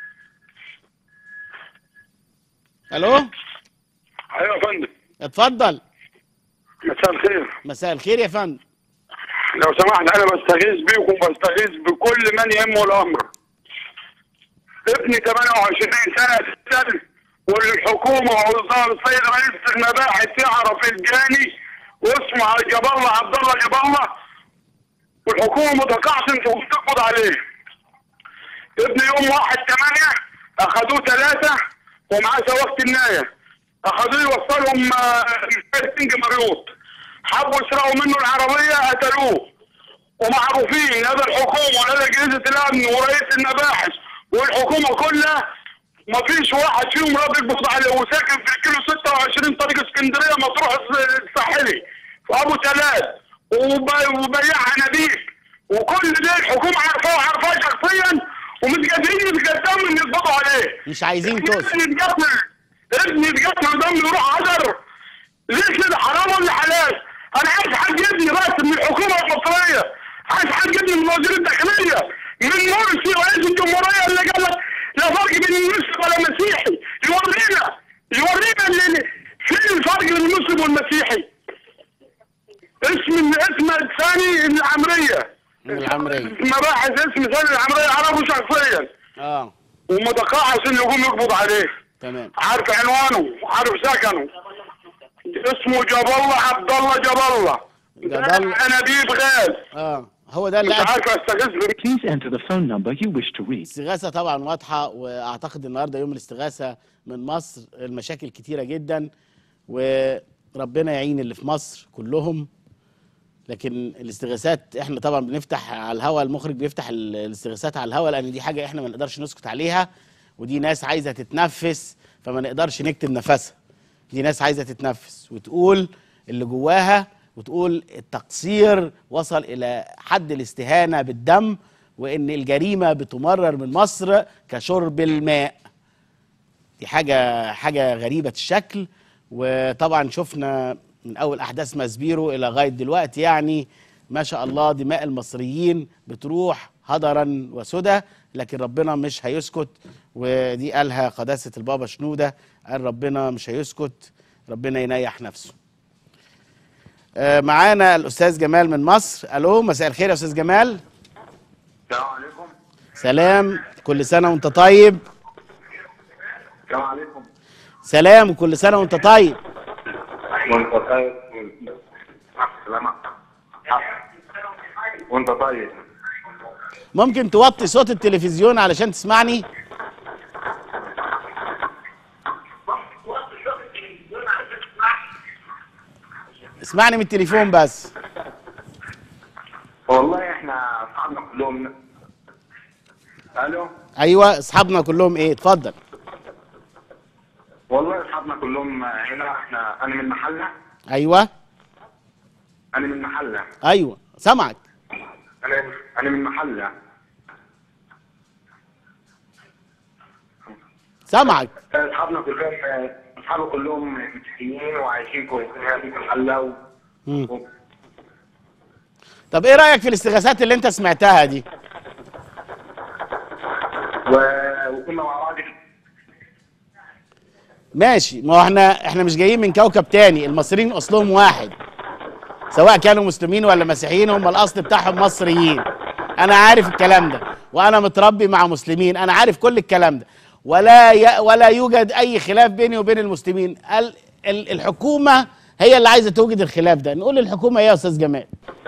الو ايوه يا فندم اتفضل مساء الخير مساء الخير يا فندم لو سمحت انا بستغيث بيكم بستغيث بكل من يهمه الامر ابني 28 سنه سن والحكومه ووزاره السيد رئيس المباحث يعرف الجاني واسمه جاب الله عبد الله جاب الله والحكومه متقاعسه وبتقبض عليه ابني يوم 1 8 اخذوه ثلاثه ومعاه سواق النايه اخذوه يوصلهم آه، سنج مريوط حبوا يسرقوا منه العربيه قتلوه ومعروفين هذا الحكومه وهذا اجهزه الامن ورئيس المباحث والحكومه كلها ما فيش واحد فيهم راضي يقبض عليه وساكن في الكيلو 26 طريق اسكندريه مطروح الس- الساحلي في ابو تلال وب- وبياع انابيب وكل ده الحكومه عارفاه وعارفاه شخصيا ومش قادرين يتقدموا ان يقبضوا عليه مش عايزين توصل ابني اتقتل ابني اتقتل ودم يروح عذر ليه كده حرام ولا حلال؟ انا عايز حد يبني بس من الحكومه المصريه عايز حد يبني من وزير الداخليه من مرسي رئيس الجمهوريه اللي قال لك لا فرق بين المسلم ولا مسيحي يورينا يورينا اللي فين الفرق بين المسلم والمسيحي اسم اسم الثاني العمريه العمرية مباحث اسم ثاني العمريه عرفه شخصيا اه ومتقاعس انه يقوم يقبض عليه تمام عارف عنوانه عارف سكنه اسمه جاب الله عبد الله جاب الله جاب الله. انابيب غاز اه هو ده اللي مش قتل عارف استغيث بيه Please enter the phone number you wish to reach. الاستغاثة طبعا واضحة واعتقد النهاردة يوم الاستغاثة من مصر المشاكل كتيرة جدا وربنا يعين اللي في مصر كلهم لكن الاستغاثات احنا طبعا بنفتح على الهوا المخرج بيفتح ال- الاستغاثات على الهوا لان دي حاجة احنا ما نقدرش نسكت عليها ودي ناس عايزة تتنفس فما نقدرش نكتم نفسها دي ناس عايزة تتنفس وتقول اللي جواها وتقول التقصير وصل إلى حد الاستهانة بالدم وإن الجريمة بتمرر من مصر كشرب الماء دي حاجة حاجة غريبة الشكل وطبعا شفنا من أول أحداث ماسبيرو إلى غاية دلوقتي يعني ما شاء الله دماء المصريين بتروح هدرا وسدى لكن ربنا مش هيسكت ودي قالها قداسة البابا شنودة قال ربنا مش هيسكت ربنا ينيح نفسه آه، معانا الأستاذ جمال من مصر ألو مساء الخير يا أستاذ جمال السلام عليكم سلام كل سنة وأنت طيب السلام عليكم سلام وكل سنة وأنت طيب وانت طيب سلام وانت طيب ممكن توطي صوت التلفزيون علشان تسمعني اسمعني من التليفون بس والله احنا اصحابنا كلهم الو ايوه اصحابنا كلهم ايه اتفضل والله اصحابنا كلهم هنا احنا انا من محله ايوه انا من محله ايوه سامعك انا انا من محله سامعك اصحابنا كلهم اصحابي كلهم مسيحيين وعايشين كويسين هنا في المحله و... مم. و... طب ايه رايك في الاستغاثات اللي انت سمعتها دي و... وكنا مع بعض ماشي ما هو احنا احنا مش جايين من كوكب تاني المصريين اصلهم واحد سواء كانوا مسلمين ولا مسيحيين هم الاصل بتاعهم مصريين انا عارف الكلام ده وانا متربي مع مسلمين انا عارف كل الكلام ده ولا ي... ولا يوجد اي خلاف بيني وبين المسلمين ال... ال... الحكومه هي اللي عايزه توجد الخلاف ده نقول للحكومه ايه يا استاذ جمال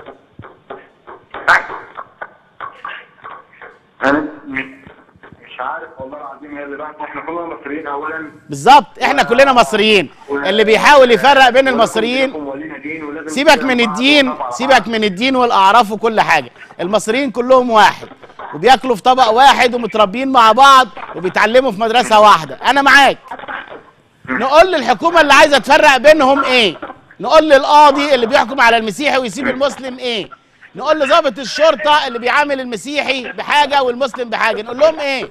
انا م- مش عارف والله العظيم هي اللي بقى احنا كلنا مصريين اولا بالظبط احنا كلنا مصريين اللي بيحاول يفرق بين المصريين ولينا دين ولازم سيبك نكون من مع بعض الدين ونطبع بعض. سيبك من الدين والاعراف وكل حاجه المصريين كلهم واحد وبياكلوا في طبق واحد ومتربيين مع بعض وبيتعلموا في مدرسه واحده انا معاك نقول للحكومه اللي عايزه تفرق بينهم ايه نقول للقاضي اللي بيحكم على المسيحي ويسيب المسلم ايه نقول لضابط الشرطه اللي بيعامل المسيحي بحاجه والمسلم بحاجه نقول لهم ايه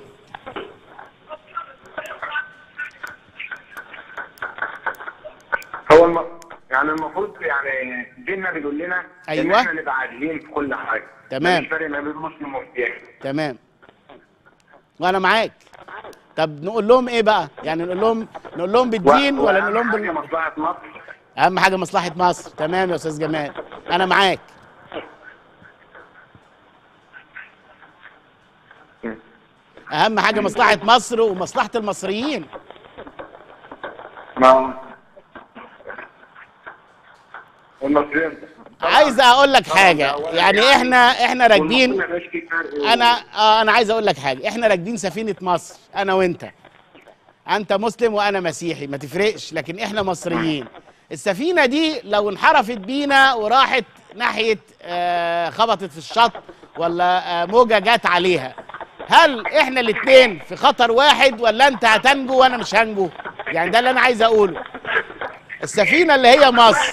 هو الم... يعني المفروض يعني ديننا بيقول لنا ان أيوة. احنا نبقى عادلين في كل حاجه تمام. مفيش فرق ما بين مسلم ومسيحي تمام وانا معاك طب نقول لهم ايه بقى يعني نقول لهم نقول لهم بالدين و- ولا وأهم نقول لهم حاجة بال... مصلحه مصر اهم حاجه مصلحه مصر تمام يا استاذ جمال انا معاك اهم حاجه مصلحه مصر ومصلحه المصريين ما المصريين عايز اقول لك حاجه طبعاً ده يعني أولاً احنا احنا راكبين والمفروض ما يبقاش في فرق انا آه انا عايز اقول لك حاجه احنا راكبين سفينه مصر انا وانت انت مسلم وانا مسيحي ما تفرقش لكن احنا مصريين السفينه دي لو انحرفت بينا وراحت ناحيه آه خبطت في الشط ولا آه موجه جت عليها هل احنا الاثنين في خطر واحد ولا انت هتنجو وانا مش هنجو يعني ده اللي انا عايز اقوله السفينه اللي هي مصر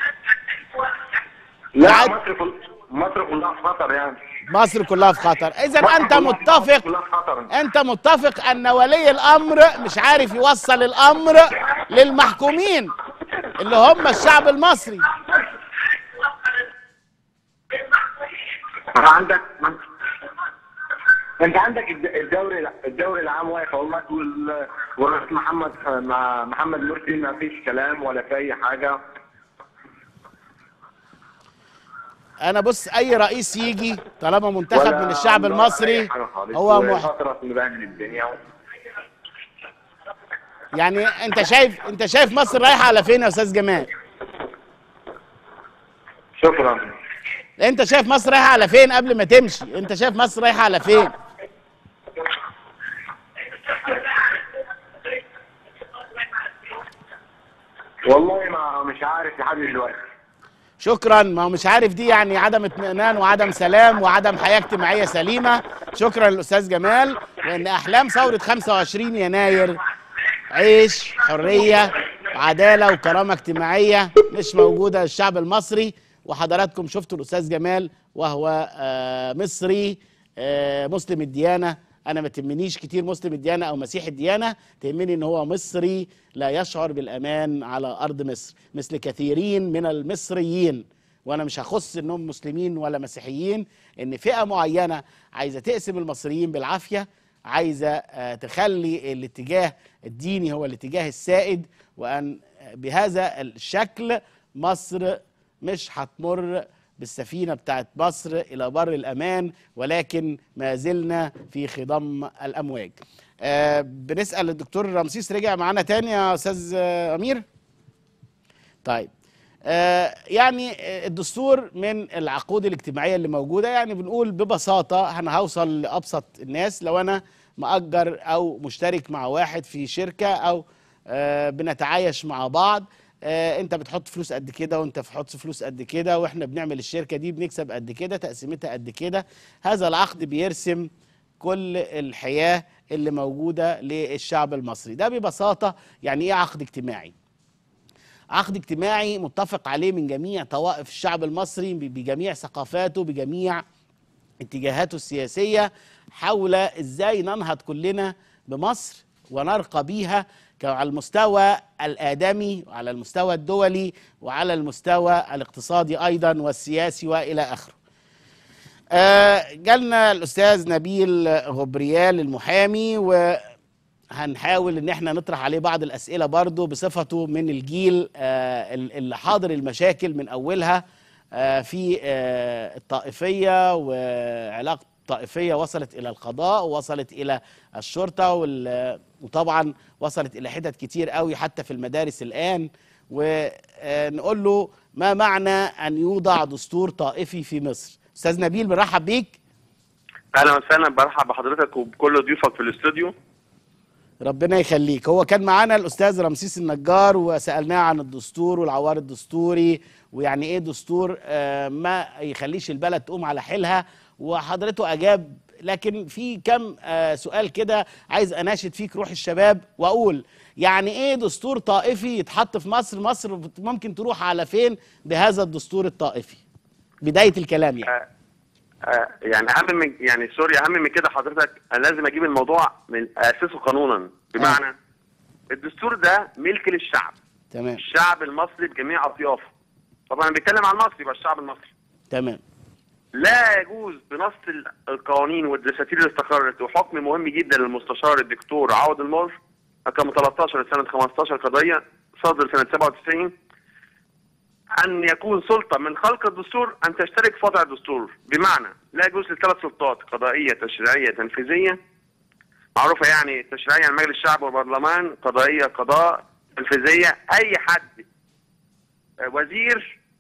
لا عاد- مصر كل مصر كلها في خطر يعني مصر كلها في خطر اذا مصر انت كلها- متفق كلها في خطر انت متفق ان ولي الامر مش عارف يوصل الامر للمحكومين اللي هم الشعب المصري عندك انت عندك الد- الدوري الدوري العام واقف اهو وال- والرئيس محمد مع محمد مرسي ما فيش كلام ولا في اي حاجه انا بص اي رئيس يجي طالما منتخب ولا من الشعب ولا المصري أي حاجة خالص. هو مح... وفترة مبهدل الدنيا يعني انت شايف انت شايف مصر رايحه على فين يا استاذ جمال شكرا انت شايف مصر رايحه على فين قبل ما تمشي انت شايف مصر رايحه على فين والله ما مش عارف لحد دلوقتي شكرا ما هو مش عارف دي يعني عدم اطمئنان وعدم سلام وعدم حياه اجتماعيه سليمه شكرا للاستاذ جمال وان احلام ثوره 25 يناير عيش حريه عداله وكرامه اجتماعيه مش موجوده للشعب المصري وحضراتكم شفتوا الاستاذ جمال وهو آه، مصري آه، مسلم الديانه انا ما تهمنيش كتير مسلم الديانه او مسيحي الديانه تهمني ان هو مصري لا يشعر بالامان على ارض مصر مثل كثيرين من المصريين وانا مش هخص انهم مسلمين ولا مسيحيين ان فئه معينه عايزه تقسم المصريين بالعافيه عايزه آه، تخلي الاتجاه الديني هو الاتجاه السائد وان بهذا الشكل مصر مش هتمر بالسفينة بتاعت مصر إلى بر الأمان ولكن ما زلنا في خضم الأمواج آه بنسأل الدكتور رمسيس رجع معانا تاني يا أستاذ آه، أمير طيب آه يعني آه، الدستور من العقود الاجتماعية اللي موجودة يعني بنقول ببساطة أنا هوصل لأبسط الناس لو أنا مأجر أو مشترك مع واحد في شركة أو آه بنتعايش مع بعض آه انت بتحط فلوس قد كده وانت بتحط فلوس قد كده واحنا بنعمل الشركه دي بنكسب قد كده تقسيمتها قد كده هذا العقد بيرسم كل الحياه اللي موجوده للشعب المصري ده ببساطه يعني ايه عقد اجتماعي عقد اجتماعي متفق عليه من جميع طوائف الشعب المصري ب- بجميع ثقافاته بجميع اتجاهاته السياسية حول ازاي ننهض كلنا بمصر ونرقى بيها ك- على المستوى الآدمي وعلى المستوى الدولي وعلى المستوى الاقتصادي أيضا والسياسي وإلى آخره آه، جالنا الأستاذ نبيل غبريال المحامي وهنحاول ان احنا نطرح عليه بعض الاسئله برضه بصفته من الجيل آه، اللي حاضر المشاكل من اولها آه، في آه، الطائفيه وعلاقه الطائفيه وصلت الى القضاء ووصلت الى الشرطه وال- وطبعا وصلت الى حتت كتير قوي حتى في المدارس الان ونقول له ما معنى ان يوضع دستور طائفي في مصر استاذ نبيل بنرحب بيك اهلا وسهلا برحب بحضرتك وبكل ضيوفك في الاستوديو ربنا يخليك هو كان معانا الاستاذ رمسيس النجار وسالناه عن الدستور والعوار الدستوري ويعني ايه دستور آه، ما يخليش البلد تقوم على حيلها وحضرته اجاب لكن في كم آه، سؤال كده عايز اناشد فيك روح الشباب واقول يعني ايه دستور طائفي يتحط في مصر مصر ممكن تروح على فين بهذا الدستور الطائفي بدايه الكلام يعني آه، يعني اهم من يعني سوري اهم من كده حضرتك انا لازم اجيب الموضوع من اساسه قانونا بمعنى الدستور ده ملك للشعب تمام الشعب المصري بجميع اطيافه طبعا انا بتكلم عن المصري يبقى الشعب المصري تمام لا يجوز بنص ال- القوانين والدساتير اللي استقرت وحكم مهم جدا للمستشار الدكتور عوض المر رقم 13 سنه 15 قضيه صدر سنه 97 ان يكون سلطه من خلق الدستور ان تشترك في وضع الدستور بمعنى لا يجوز لثلاث سلطات قضائيه تشريعيه تنفيذيه معروفه يعني تشريعيه مجلس الشعب والبرلمان قضائيه قضاء تنفيذيه اي حد آه، وزير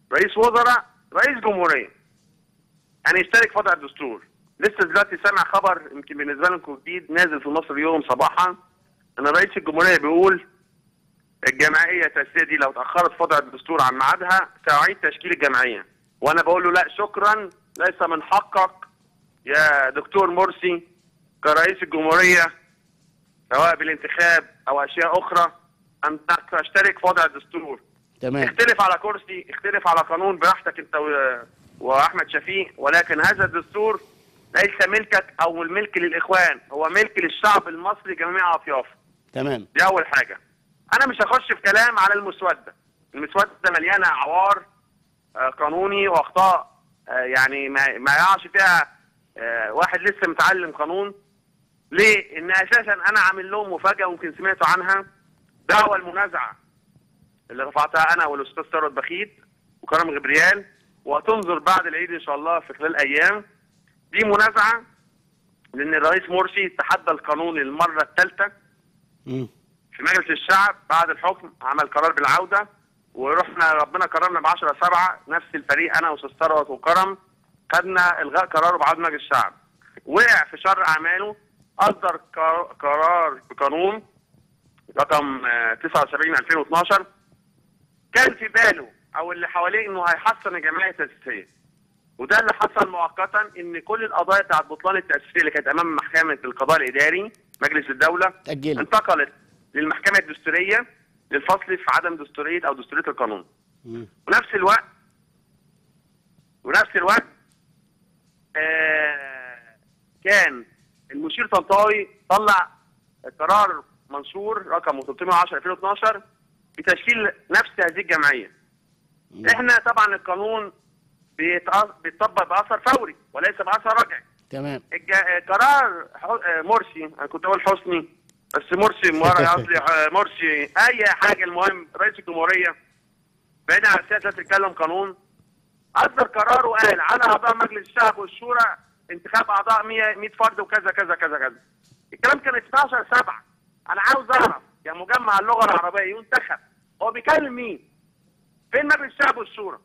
رئيس وزراء رئيس جمهوريه يعني يشترك في وضع الدستور لسه دلوقتي سامع خبر يمكن بالنسبه لكم جديد نازل في مصر اليوم صباحا ان رئيس الجمهوريه بيقول الجمعيه التاسيسيه دي لو اتاخرت في وضع الدستور عن ميعادها ساعيد تشكيل الجمعيه وانا بقول له لا شكرا ليس من حقك يا دكتور مرسي كرئيس الجمهوريه سواء بالانتخاب او اشياء اخرى ان تشترك في وضع الدستور تمام اختلف على كرسي اختلف على قانون براحتك انت و- واحمد شفيق ولكن هذا الدستور ليس ملكك او الملك للاخوان هو ملك للشعب المصري جميع اطيافه تمام دي اول حاجه انا مش هخش في كلام على المسوده المسوده مليانه عوار آه، قانوني واخطاء آه، يعني ما ما يقعش فيها آه، واحد لسه متعلم قانون ليه؟ ان اساسا انا عامل لهم مفاجاه ممكن سمعتوا عنها دعوى المنازعه اللي رفعتها انا والاستاذ ثروت بخيت وكرم غبريال وهتنظر بعد العيد ان شاء الله في خلال ايام دي منازعه لان الرئيس مرسي تحدى القانون للمره الثالثه مم. في مجلس الشعب بعد الحكم عمل قرار بالعوده ورحنا ربنا كرمنا ب 10 7 نفس الفريق انا واستاذ ثروت وكرم خدنا الغاء قراره بعد مجلس الشعب وقع في شر اعماله اصدر قر- قرار بقانون رقم آه، 79 2012 كان في باله او اللي حواليه انه هيحسن الجمعيه التاسيسيه وده اللي حصل مؤقتا ان كل القضايا بتاعت بطلان التاسيسيه اللي كانت امام محكمه القضاء الاداري مجلس الدوله تأجلت انتقلت للمحكمه الدستوريه للفصل في عدم دستوريه او دستوريه القانون مم. ونفس الوقت ونفس الوقت آه كان المشير طنطاوي طلع قرار منشور رقم 310 2012 بتشكيل نفس هذه الجمعيه. مم. احنا طبعا القانون بيتأ- بيتطبق باثر فوري وليس باثر رجعي. تمام الج- قرار ح- آه، مرسي انا كنت اقول حسني بس مرسي مرة قصدي آه، مرسي اي حاجه المهم رئيس الجمهوريه بعيد عن السياسه تتكلم قانون اصدر قرار وقال على اعضاء مجلس الشعب والشورى انتخاب اعضاء 100 100 فرد وكذا كذا كذا كذا الكلام كان 12 7 انا عاوز اعرف يا مجمع اللغه العربيه ينتخب هو بيكلم مين؟ فين مجلس الشعب والشورى؟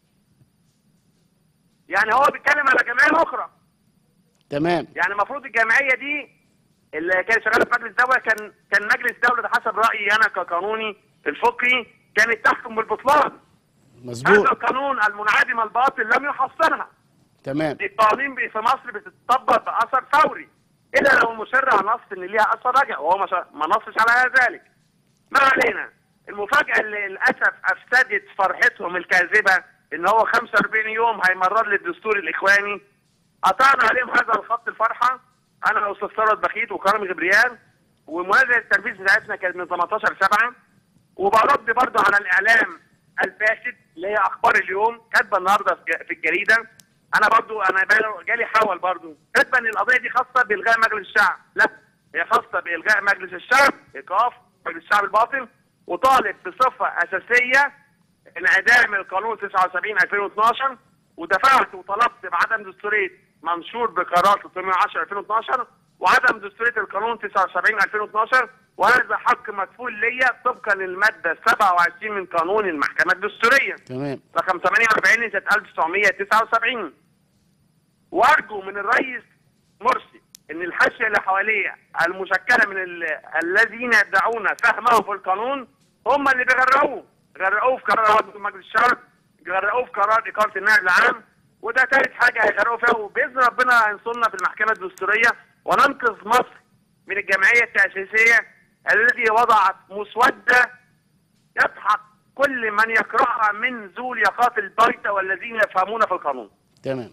يعني هو بيتكلم على جمعيه اخرى تمام يعني المفروض الجمعيه دي اللي كان شغاله في مجلس دوله كان كان مجلس دوله ده حسب رايي انا كقانوني الفقهي كانت تحكم بالبطلان هذا مظبوط القانون المنعدم الباطل لم يحصنها تمام القوانين بي- في مصر بتطبق باثر فوري الا لو المشرع نص ان ليها اثر رجع وهو ما شا- ما نصش على ذلك ما علينا المفاجاه اللي للاسف افسدت فرحتهم الكاذبه ان هو 45 يوم هيمرر للدستور الاخواني قطعنا عليهم هذا الخط الفرحه انا واستاذ ثروت بخيت وكرم غبريال ومنازله التنفيذ بتاعتنا كانت من 18 7 وبرد برضه على الاعلام الفاسد اللي هي اخبار اليوم كاتبه النهارده في ج- في الجريده انا برضو انا بال- جالي حول برضو كاتبه ان القضيه دي خاصه بالغاء مجلس الشعب لا هي خاصه بالغاء مجلس الشعب ايقاف مجلس الشعب الباطل وطالب بصفه اساسيه انعدام القانون 79 2012 ودفعت وطلبت بعدم دستوريه منشور بقرار 310 2012 وعدم دستوريه القانون 79 2012 وهذا حق مكفول ليا طبقا للماده 27 من قانون المحكمه الدستوريه تمام رقم 48 سنه 1979 وارجو من الرئيس مرسي ان الحاشيه اللي حواليه المشكله من ال... الذين يدعون فهمهم في القانون هم اللي بيغرقوه غرقوه في قرار عضو مجلس الشعب غرقوه في قرار اقامه النائب العام وده ثالث حاجه هيغرقوا فيها وباذن ربنا هينصرنا في المحكمه الدستوريه وننقذ مصر من الجمعيه التاسيسيه التي وضعت مسوده يضحك كل من يقرأها من ذو اليقظات البيضاء والذين يفهمون في القانون تمام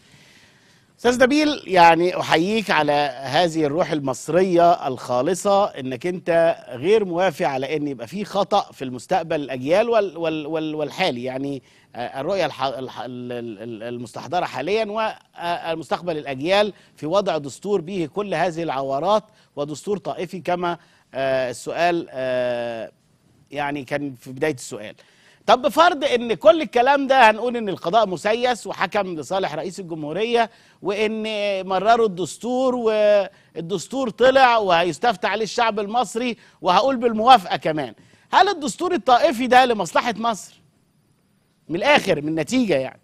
استاذ نبيل يعني احييك على هذه الروح المصريه الخالصه انك انت غير موافق على ان يبقى في خطا في المستقبل الاجيال وال وال وال والحالي يعني آه، الرؤيه الح- الح- ال- ال- المستحضره حاليا والمستقبل الاجيال في وضع دستور به كل هذه العورات ودستور طائفي كما آه، السؤال آه، يعني كان في بدايه السؤال طب بفرض ان كل الكلام ده هنقول ان القضاء مسيس وحكم لصالح رئيس الجمهوريه وان مرروا الدستور والدستور طلع وهيستفتى عليه الشعب المصري وهقول بالموافقه كمان هل الدستور الطائفي ده لمصلحه مصر من الاخر من النتيجه يعني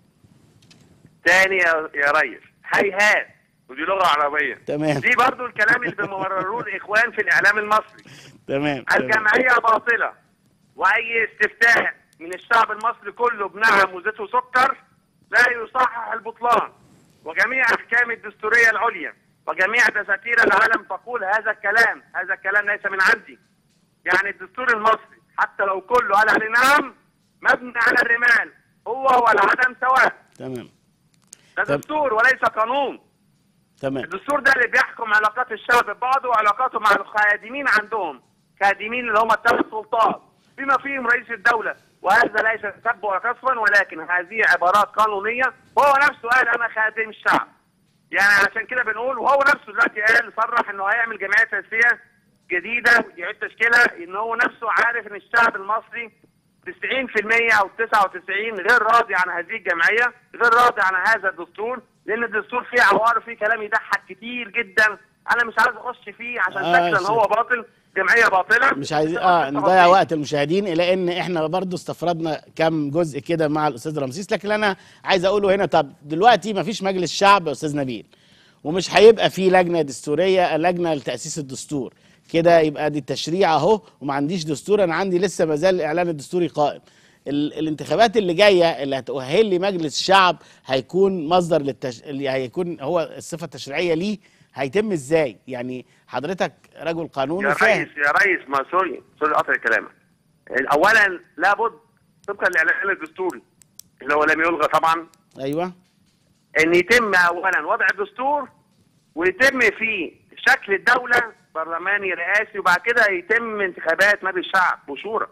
تاني يا يا ريس هيهات ودي لغه عربيه تمام دي برضو الكلام اللي بيمرروه الاخوان في الاعلام المصري تمام تمام. الجمعيه باطله واي استفتاء من الشعب المصري كله بنعم وزيت وسكر لا يصحح البطلان وجميع احكام الدستوريه العليا وجميع دساتير العالم تقول هذا الكلام هذا الكلام ليس من عندي يعني الدستور المصري حتى لو كله قال عليه نعم مبني على الرمال هو والعدم سواء تمام ده طب- دستور وليس قانون تمام الدستور ده اللي بيحكم علاقات الشعب ببعضه وعلاقاته مع الخادمين عندهم خادمين اللي هم الثلاث سلطات بما فيهم رئيس الدولة وهذا ليس سب ولا كسرا ولكن هذه عبارات قانونية وهو نفسه قال أنا خادم الشعب يعني عشان كده بنقول وهو نفسه دلوقتي قال صرح انه هيعمل جمعيه تاسيسيه جديده يعيد تشكيلها ان هو نفسه عارف ان الشعب المصري 90% او 99 غير راضي عن هذه الجمعيه غير راضي عن هذا الدستور لان الدستور فيه عوار فيه كلام يضحك كتير جدا انا مش عايز اخش فيه عشان آه، شكلا شيء. هو باطل جمعيه باطله مش عايزين اه نضيع وقت المشاهدين الى ان احنا برضو استفردنا كم جزء كده مع الاستاذ رمسيس لكن انا عايز اقوله هنا طب دلوقتي ما فيش مجلس شعب يا استاذ نبيل ومش هيبقى في لجنه دستوريه لجنه لتاسيس الدستور كده يبقى دي التشريع اهو وما عنديش دستور انا عندي لسه ما زال الاعلان الدستوري قائم ال الانتخابات اللي جايه اللي هتؤهل لي مجلس شعب هيكون مصدر للتش... اللي هيكون هو الصفه التشريعيه ليه هيتم ازاي يعني حضرتك رجل قانون يا وفاهم ريس يا ريس ما سوري سوري قطع كلامك اولا لابد طبقا للاعلان الدستوري اللي هو لم يلغى طبعا ايوه ان يتم اولا وضع الدستور ويتم فيه شكل الدوله برلماني رئاسي وبعد كده يتم انتخابات مجلس الشعب وشورى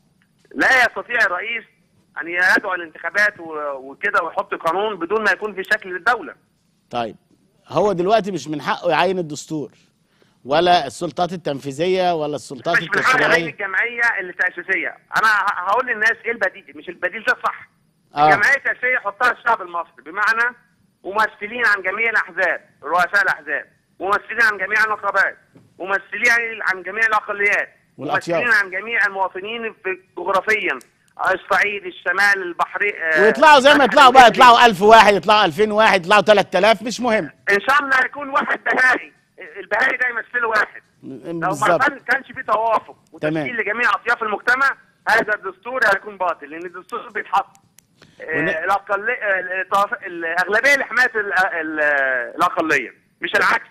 لا يستطيع الرئيس ان يدعو الانتخابات و- وكده ويحط قانون بدون ما يكون في شكل للدوله طيب هو دلوقتي مش من حقه يعين الدستور ولا السلطات التنفيذيه ولا السلطات مش من حق يعين التشريعيه الجمعيه التاسيسيه انا ه- هقول للناس ايه البديل مش البديل ده صح آه. الجمعيه التاسيسيه يحطها الشعب المصري بمعنى ممثلين عن جميع الاحزاب رؤساء الاحزاب ممثلين عن جميع النقابات ممثلين عن جميع الاقليات والأطياف. ممثلين عن جميع المواطنين في جغرافيا الصعيد الشمال البحري آه، ويطلعوا زي ما يطلعوا بقى البحري. يطلعوا 1000 واحد يطلعوا 2000 واحد يطلعوا 3000 مش مهم ان شاء الله يكون واحد بهائي البهائي ده يمثله واحد لو ما بالظبط كان كانش في توافق تمام. وتشكيل لجميع اطياف المجتمع هذا الدستور هيكون باطل لان الدستور بيتحط ون- آه، الأقل... آه، الطرف- الاغلبيه لحمايه ال- ال- الاقليه مش العكس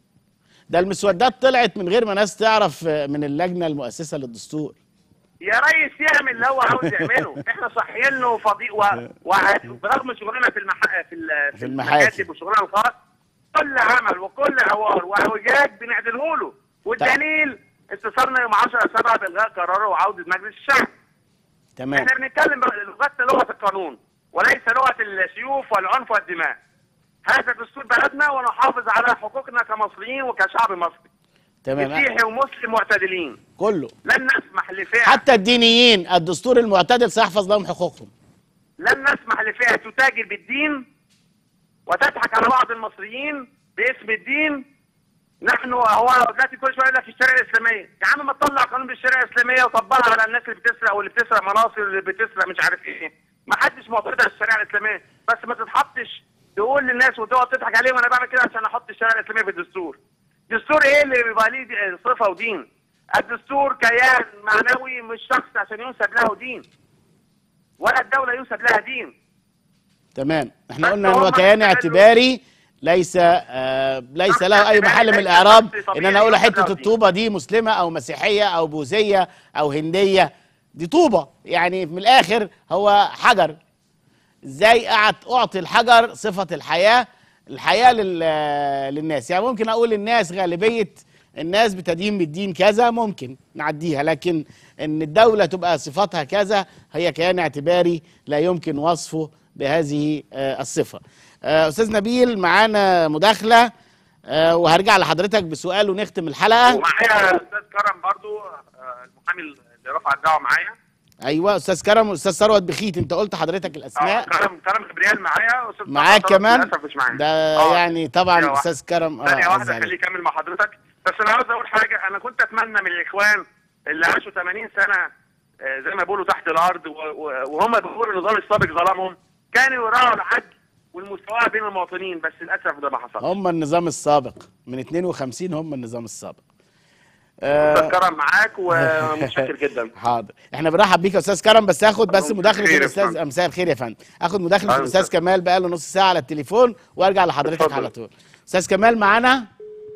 ده المسودات طلعت من غير ما ناس تعرف من اللجنه المؤسسه للدستور يا ريس يعمل اللي هو عاوز يعمله احنا صاحيين له فضي و... و... برغم شغلنا في المح... في, ال... في المحاكم. المكاتب وشغلنا الخاص كل عمل وكل عوار واعوجاج بنعدله له والدليل استثارنا يوم 10 7 بالغاء قراره وعوده مجلس الشعب تمام احنا بنتكلم لغتنا لغه القانون وليس لغه السيوف والعنف والدماء هذا دستور بلدنا ونحافظ على حقوقنا كمصريين وكشعب مصري تمام مسيحي ومسلم معتدلين كله لن نسمح لفئه حتى الدينيين الدستور المعتدل سيحفظ لهم حقوقهم لن نسمح لفئه تتاجر بالدين وتضحك على بعض المصريين باسم الدين نحن هو دلوقتي كل شويه يقول لك الشريعه الاسلاميه يا عم ما تطلع قانون بالشريعه الاسلاميه وطبقها على الناس اللي بتسرق واللي بتسرق مناصر واللي بتسرق مش عارف ايه ما حدش معترض على الشريعه الاسلاميه بس ما تتحطش تقول للناس وتقعد تضحك عليهم انا بعمل كده عشان احط الشريعه الاسلاميه في الدستور دستور ايه اللي بيبقى ليه دي- صفه ودين الدستور كيان معنوي مش شخص عشان ينسب له دين ولا الدوله ينسب لها دين تمام احنا بس قلنا ان هم هو كيان استغلوا- اعتباري ليس آه ليس شخص له اي اعتباري محل من ليس الاعراب شخص ان طبيعي انا اقول ينسب حته له دين. الطوبه دي مسلمه او مسيحيه او بوذيه او هنديه دي طوبه يعني من الاخر هو حجر ازاي أعت- اعطي الحجر صفه الحياه الحياه لل... للناس يعني ممكن اقول للناس غالبيه الناس بتدين بالدين كذا ممكن نعديها لكن ان الدوله تبقى صفاتها كذا هي كيان اعتباري لا يمكن وصفه بهذه آه، الصفه آه، استاذ نبيل معانا مداخله آه، وهرجع لحضرتك بسؤال ونختم الحلقه ومعايا استاذ كرم برضو آه، المحامي اللي رفع الدعوه معايا ايوه استاذ كرم واستاذ ثروت بخيت انت قلت حضرتك آه، الاسماء كرم كرم جبريل معايا استاذ معاك ثروت كمان للاسف مش معايا ده آه، يعني طبعا ثانية واحدة. استاذ كرم ثانية اه واحدة أزعل. خليه يكمل مع حضرتك بس انا عاوز اقول حاجة انا كنت اتمنى من الاخوان اللي عاشوا 80 سنة آه، زي ما بيقولوا تحت الارض و- و- وهم بيقولوا النظام السابق ظلمهم كانوا يراعوا العدل والمساواه بين المواطنين بس للاسف ده ما حصلش هم النظام السابق من 52 هم النظام السابق آه، استاذ كرم معاك ومتشكر جدا حاضر احنا بنرحب بيك يا استاذ كرم بس هاخد بس مساء مداخله الخير يا الاستاذ فندم. مساء الخير يا فندم اخد مداخله أهلا الاستاذ وسهلا. كمال بقى له نص ساعه على التليفون وارجع لحضرتك اتفضل. على طول استاذ كمال معانا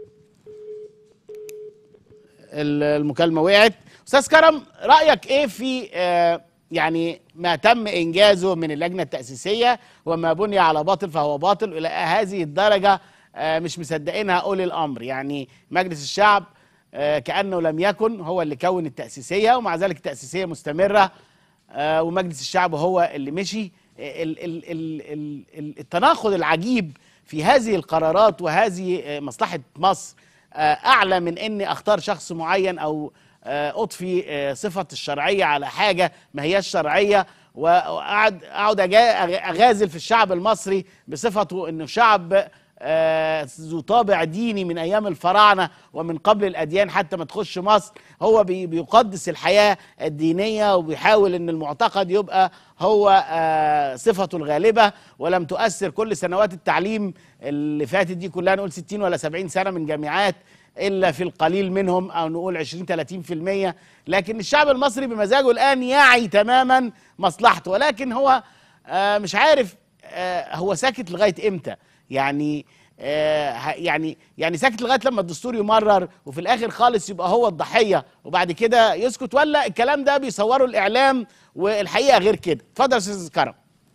ال- المكالمه وقعت استاذ كرم رايك ايه في آه، يعني ما تم انجازه من اللجنه التاسيسيه وما بني على باطل فهو باطل الى هذه الدرجه آه، مش مصدقينها اولي الامر يعني مجلس الشعب آه، كانه لم يكن هو اللي كون التاسيسيه ومع ذلك التاسيسيه مستمره آه، ومجلس الشعب هو اللي مشي ال- ال- ال- ال- ال- التناقض العجيب في هذه القرارات وهذه آه، مصلحة مصر آه، أعلى من أني أختار شخص معين أو آه، أضفي آه، صفة الشرعية على حاجة ما هياش شرعية وأقعد أقعد أجا- أغازل في الشعب المصري بصفته أنه شعب آه، ذو طابع ديني من ايام الفراعنه ومن قبل الاديان حتى ما تخش مصر هو بي- بيقدس الحياه الدينيه وبيحاول ان المعتقد يبقى هو آه، صفته الغالبه ولم تؤثر كل سنوات التعليم اللي فاتت دي كلها نقول 60 ولا 70 سنه من جامعات الا في القليل منهم او نقول 20 30% لكن الشعب المصري بمزاجه الان يعي تماما مصلحته ولكن هو آه، مش عارف آه، هو ساكت لغايه امتى يعني آه، ه- يعني يعني ساكت لغايه لما الدستور يمرر وفي الاخر خالص يبقى هو الضحيه وبعد كده يسكت ولا الكلام ده بيصوره الاعلام والحقيقه غير كده اتفضل يا استاذ كرم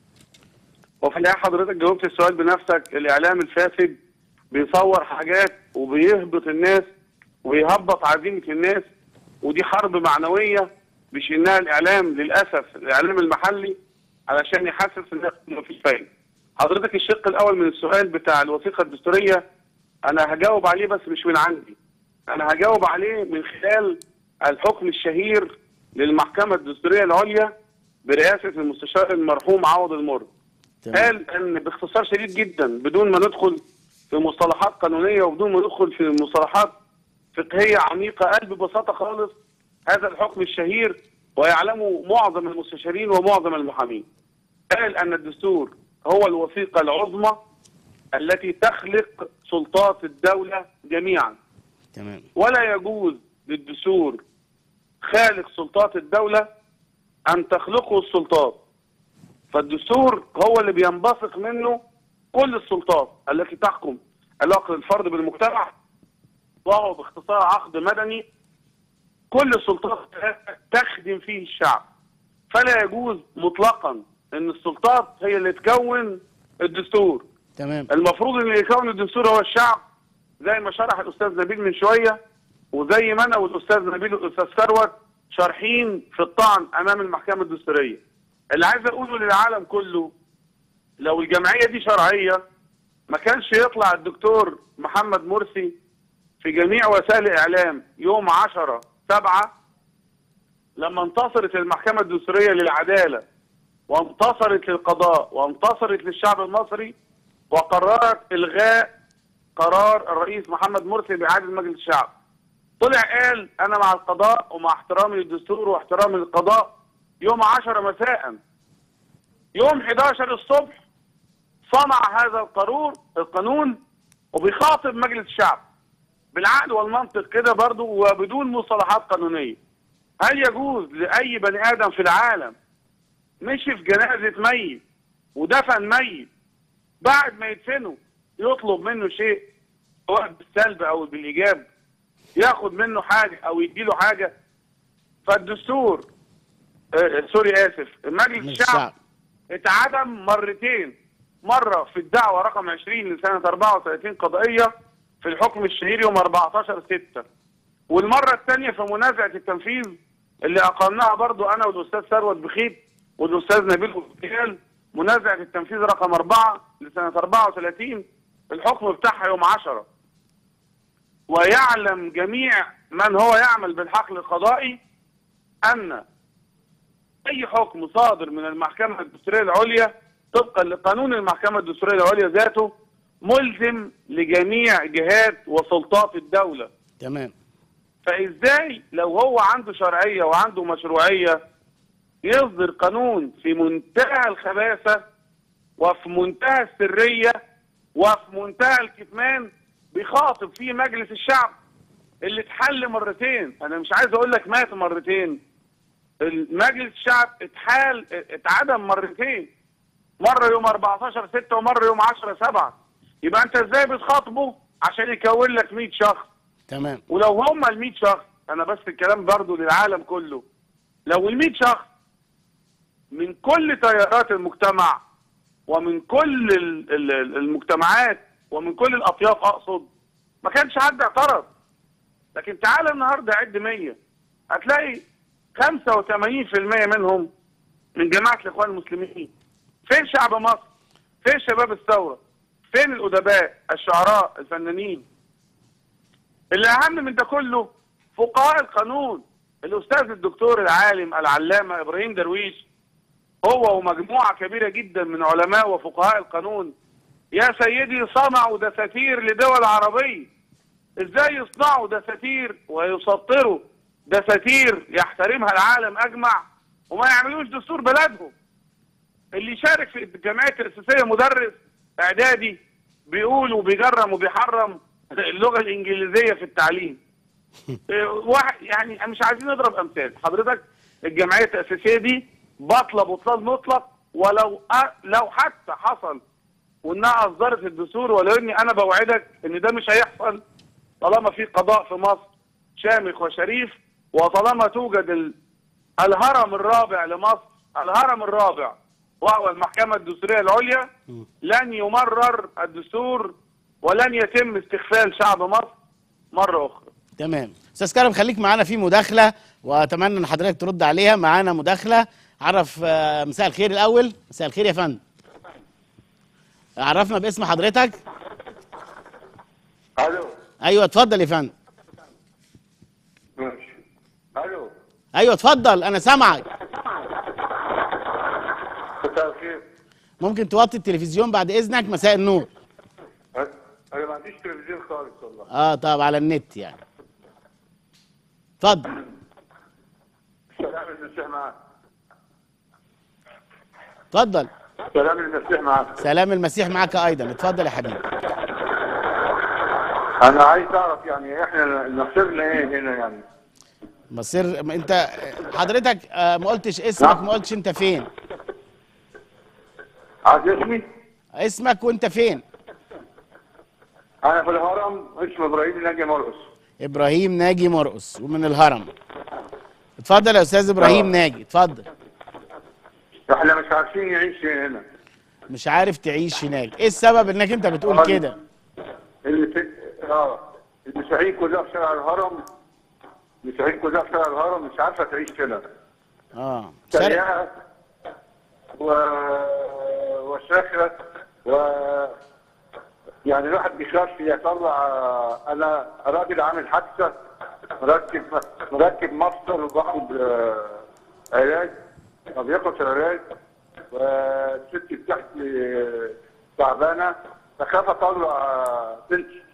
وفي النهايه حضرتك جاوبت السؤال بنفسك الاعلام الفاسد بيصور حاجات وبيهبط الناس ويهبط عزيمه الناس ودي حرب معنويه بيشنها الاعلام للاسف الاعلام المحلي علشان يحسس الناس انه مفيش فايده. حضرتك الشق الاول من السؤال بتاع الوثيقه الدستوريه انا هجاوب عليه بس مش من عندي. انا هجاوب عليه من خلال الحكم الشهير للمحكمه الدستوريه العليا برئاسه المستشار المرحوم عوض المر. قال ان باختصار شديد جدا بدون ما ندخل في مصطلحات قانونيه وبدون ما ندخل في مصطلحات فقهيه عميقه قال ببساطه خالص هذا الحكم الشهير ويعلمه معظم المستشارين ومعظم المحامين. قال ان الدستور هو الوثيقه العظمى التي تخلق سلطات الدوله جميعا تمام ولا يجوز للدستور خالق سلطات الدولة أن تخلقه السلطات فالدستور هو اللي بينبثق منه كل السلطات التي تحكم علاقة الفرد بالمجتمع وهو باختصار عقد مدني كل السلطات تخدم فيه الشعب فلا يجوز مطلقا ان السلطات هي اللي تكون الدستور تمام المفروض ان اللي يكون الدستور هو الشعب زي ما شرح الاستاذ نبيل من شويه وزي ما انا والاستاذ نبيل والاستاذ ثروت شارحين في الطعن امام المحكمه الدستوريه. اللي عايز اقوله للعالم كله لو الجمعيه دي شرعيه ما كانش يطلع الدكتور محمد مرسي في جميع وسائل الاعلام يوم 10 7 لما انتصرت المحكمه الدستوريه للعداله وانتصرت للقضاء وانتصرت للشعب المصري وقررت الغاء قرار الرئيس محمد مرسي باعاده مجلس الشعب. طلع قال انا مع القضاء ومع احترامي للدستور واحترامي للقضاء يوم 10 مساء يوم 11 الصبح صنع هذا القانون القانون وبيخاطب مجلس الشعب بالعقل والمنطق كده برضو وبدون مصطلحات قانونيه. هل يجوز لاي بني ادم في العالم مشي في جنازه ميت ودفن ميت بعد ما يدفنه يطلب منه شيء سواء بالسلب او بالايجاب ياخد منه حاجه او يديله حاجه فالدستور آه سوري اسف مجلس مجلس الشعب الشعب. اتعدم مرتين مره في الدعوه رقم 20 لسنه 34 قضائيه في الحكم الشهير يوم 14 6 والمره الثانيه في منازعه التنفيذ اللي اقمناها برضو انا والاستاذ ثروت بخيت والاستاذ نبيل غفيال منازعه التنفيذ رقم 4 لسنه 34 الحكم بتاعها يوم 10 ويعلم جميع من هو يعمل بالحقل القضائي ان اي حكم صادر من المحكمه الدستوريه العليا طبقا لقانون المحكمه الدستوريه العليا ذاته ملزم لجميع جهات وسلطات الدوله تمام فازاي لو هو عنده شرعيه وعنده مشروعيه يصدر قانون في منتهى الخباثه وفي منتهى السريه وفي منتهى الكتمان بيخاطب فيه مجلس الشعب اللي اتحل مرتين انا مش عايز اقول لك مات مرتين المجلس الشعب اتحال اتعدم مرتين مره يوم 14 6 ومره يوم 10 7 يبقى انت ازاي بتخاطبه عشان يكون لك 100 شخص تمام ولو هم ال 100 شخص انا بس الكلام برضو للعالم كله لو ال 100 شخص من كل تيارات المجتمع ومن كل ال- ال- ال- المجتمعات ومن كل الاطياف اقصد ما كانش حد اعترض لكن تعالى النهارده عد 100 هتلاقي 85% منهم من جماعه الاخوان المسلمين فين شعب مصر؟ فين شباب الثوره؟ فين الادباء؟ الشعراء؟ الفنانين؟ اللي اهم من ده كله فقهاء القانون الاستاذ الدكتور العالم العلامه ابراهيم درويش هو ومجموعه كبيره جدا من علماء وفقهاء القانون يا سيدي صنعوا دساتير لدول عربيه ازاي يصنعوا دساتير ويسطروا دساتير يحترمها العالم اجمع وما يعملوش دستور بلدهم اللي يشارك في الجمعيه الاساسيه مدرس اعدادي بيقول وبيجرم وبيحرم اللغه الانجليزيه في التعليم إيه، واحد يعني مش عايزين نضرب امثال حضرتك الجمعيه الاساسيه دي باطله بطلان مطلق ولو أ... لو حتى حصل وانها اصدرت الدستور ولو اني انا بوعدك ان ده مش هيحصل طالما في قضاء في مصر شامخ وشريف وطالما توجد ال... الهرم الرابع لمصر الهرم الرابع وهو المحكمة الدستورية العليا لن يمرر الدستور ولن يتم استغفال شعب مصر مرة أخرى تمام استاذ كرم خليك معانا في مداخله واتمنى ان حضرتك ترد عليها معانا مداخله عرف آه، مساء الخير الاول مساء الخير يا فندم عرفنا باسم حضرتك الو ايوه اتفضل يا فندم ماشي الو ايوه اتفضل انا سامعك مساء الخير ممكن توطي التلفزيون بعد اذنك مساء النور انا ما عنديش تلفزيون خالص والله اه طب على النت يعني اتفضل سلام المسيح معاك اتفضل سلام المسيح معاك سلام المسيح معك ايضا اتفضل يا حبيبي انا عايز اعرف يعني احنا نصيرنا ايه هنا يعني مصير ما انت حضرتك آه، ما قلتش اسمك ما قلتش انت فين عايز اسمي اسمك وانت فين انا في الهرم اسمي ابراهيم ناجي مرقص ابراهيم ناجي مرقص ومن الهرم اتفضل يا استاذ ابراهيم آه. ناجي اتفضل احنا مش عارفين نعيش هنا مش عارف تعيش هناك ايه السبب انك انت بتقول آه. كده اللي في اه المسيحيين كلها في شارع الهرم المسيحيين كلها في شارع الهرم مش عارفه تعيش هنا اه شرق سريعة و... وشاخرة و يعني الواحد بيخاف يطلع انا راجل عامل حادثه مركب مركب مفصل وباخد آه، علاج وبياخد العلاج والست بتاعتي آه، تعبانه فخاف اطلع آه، بنتي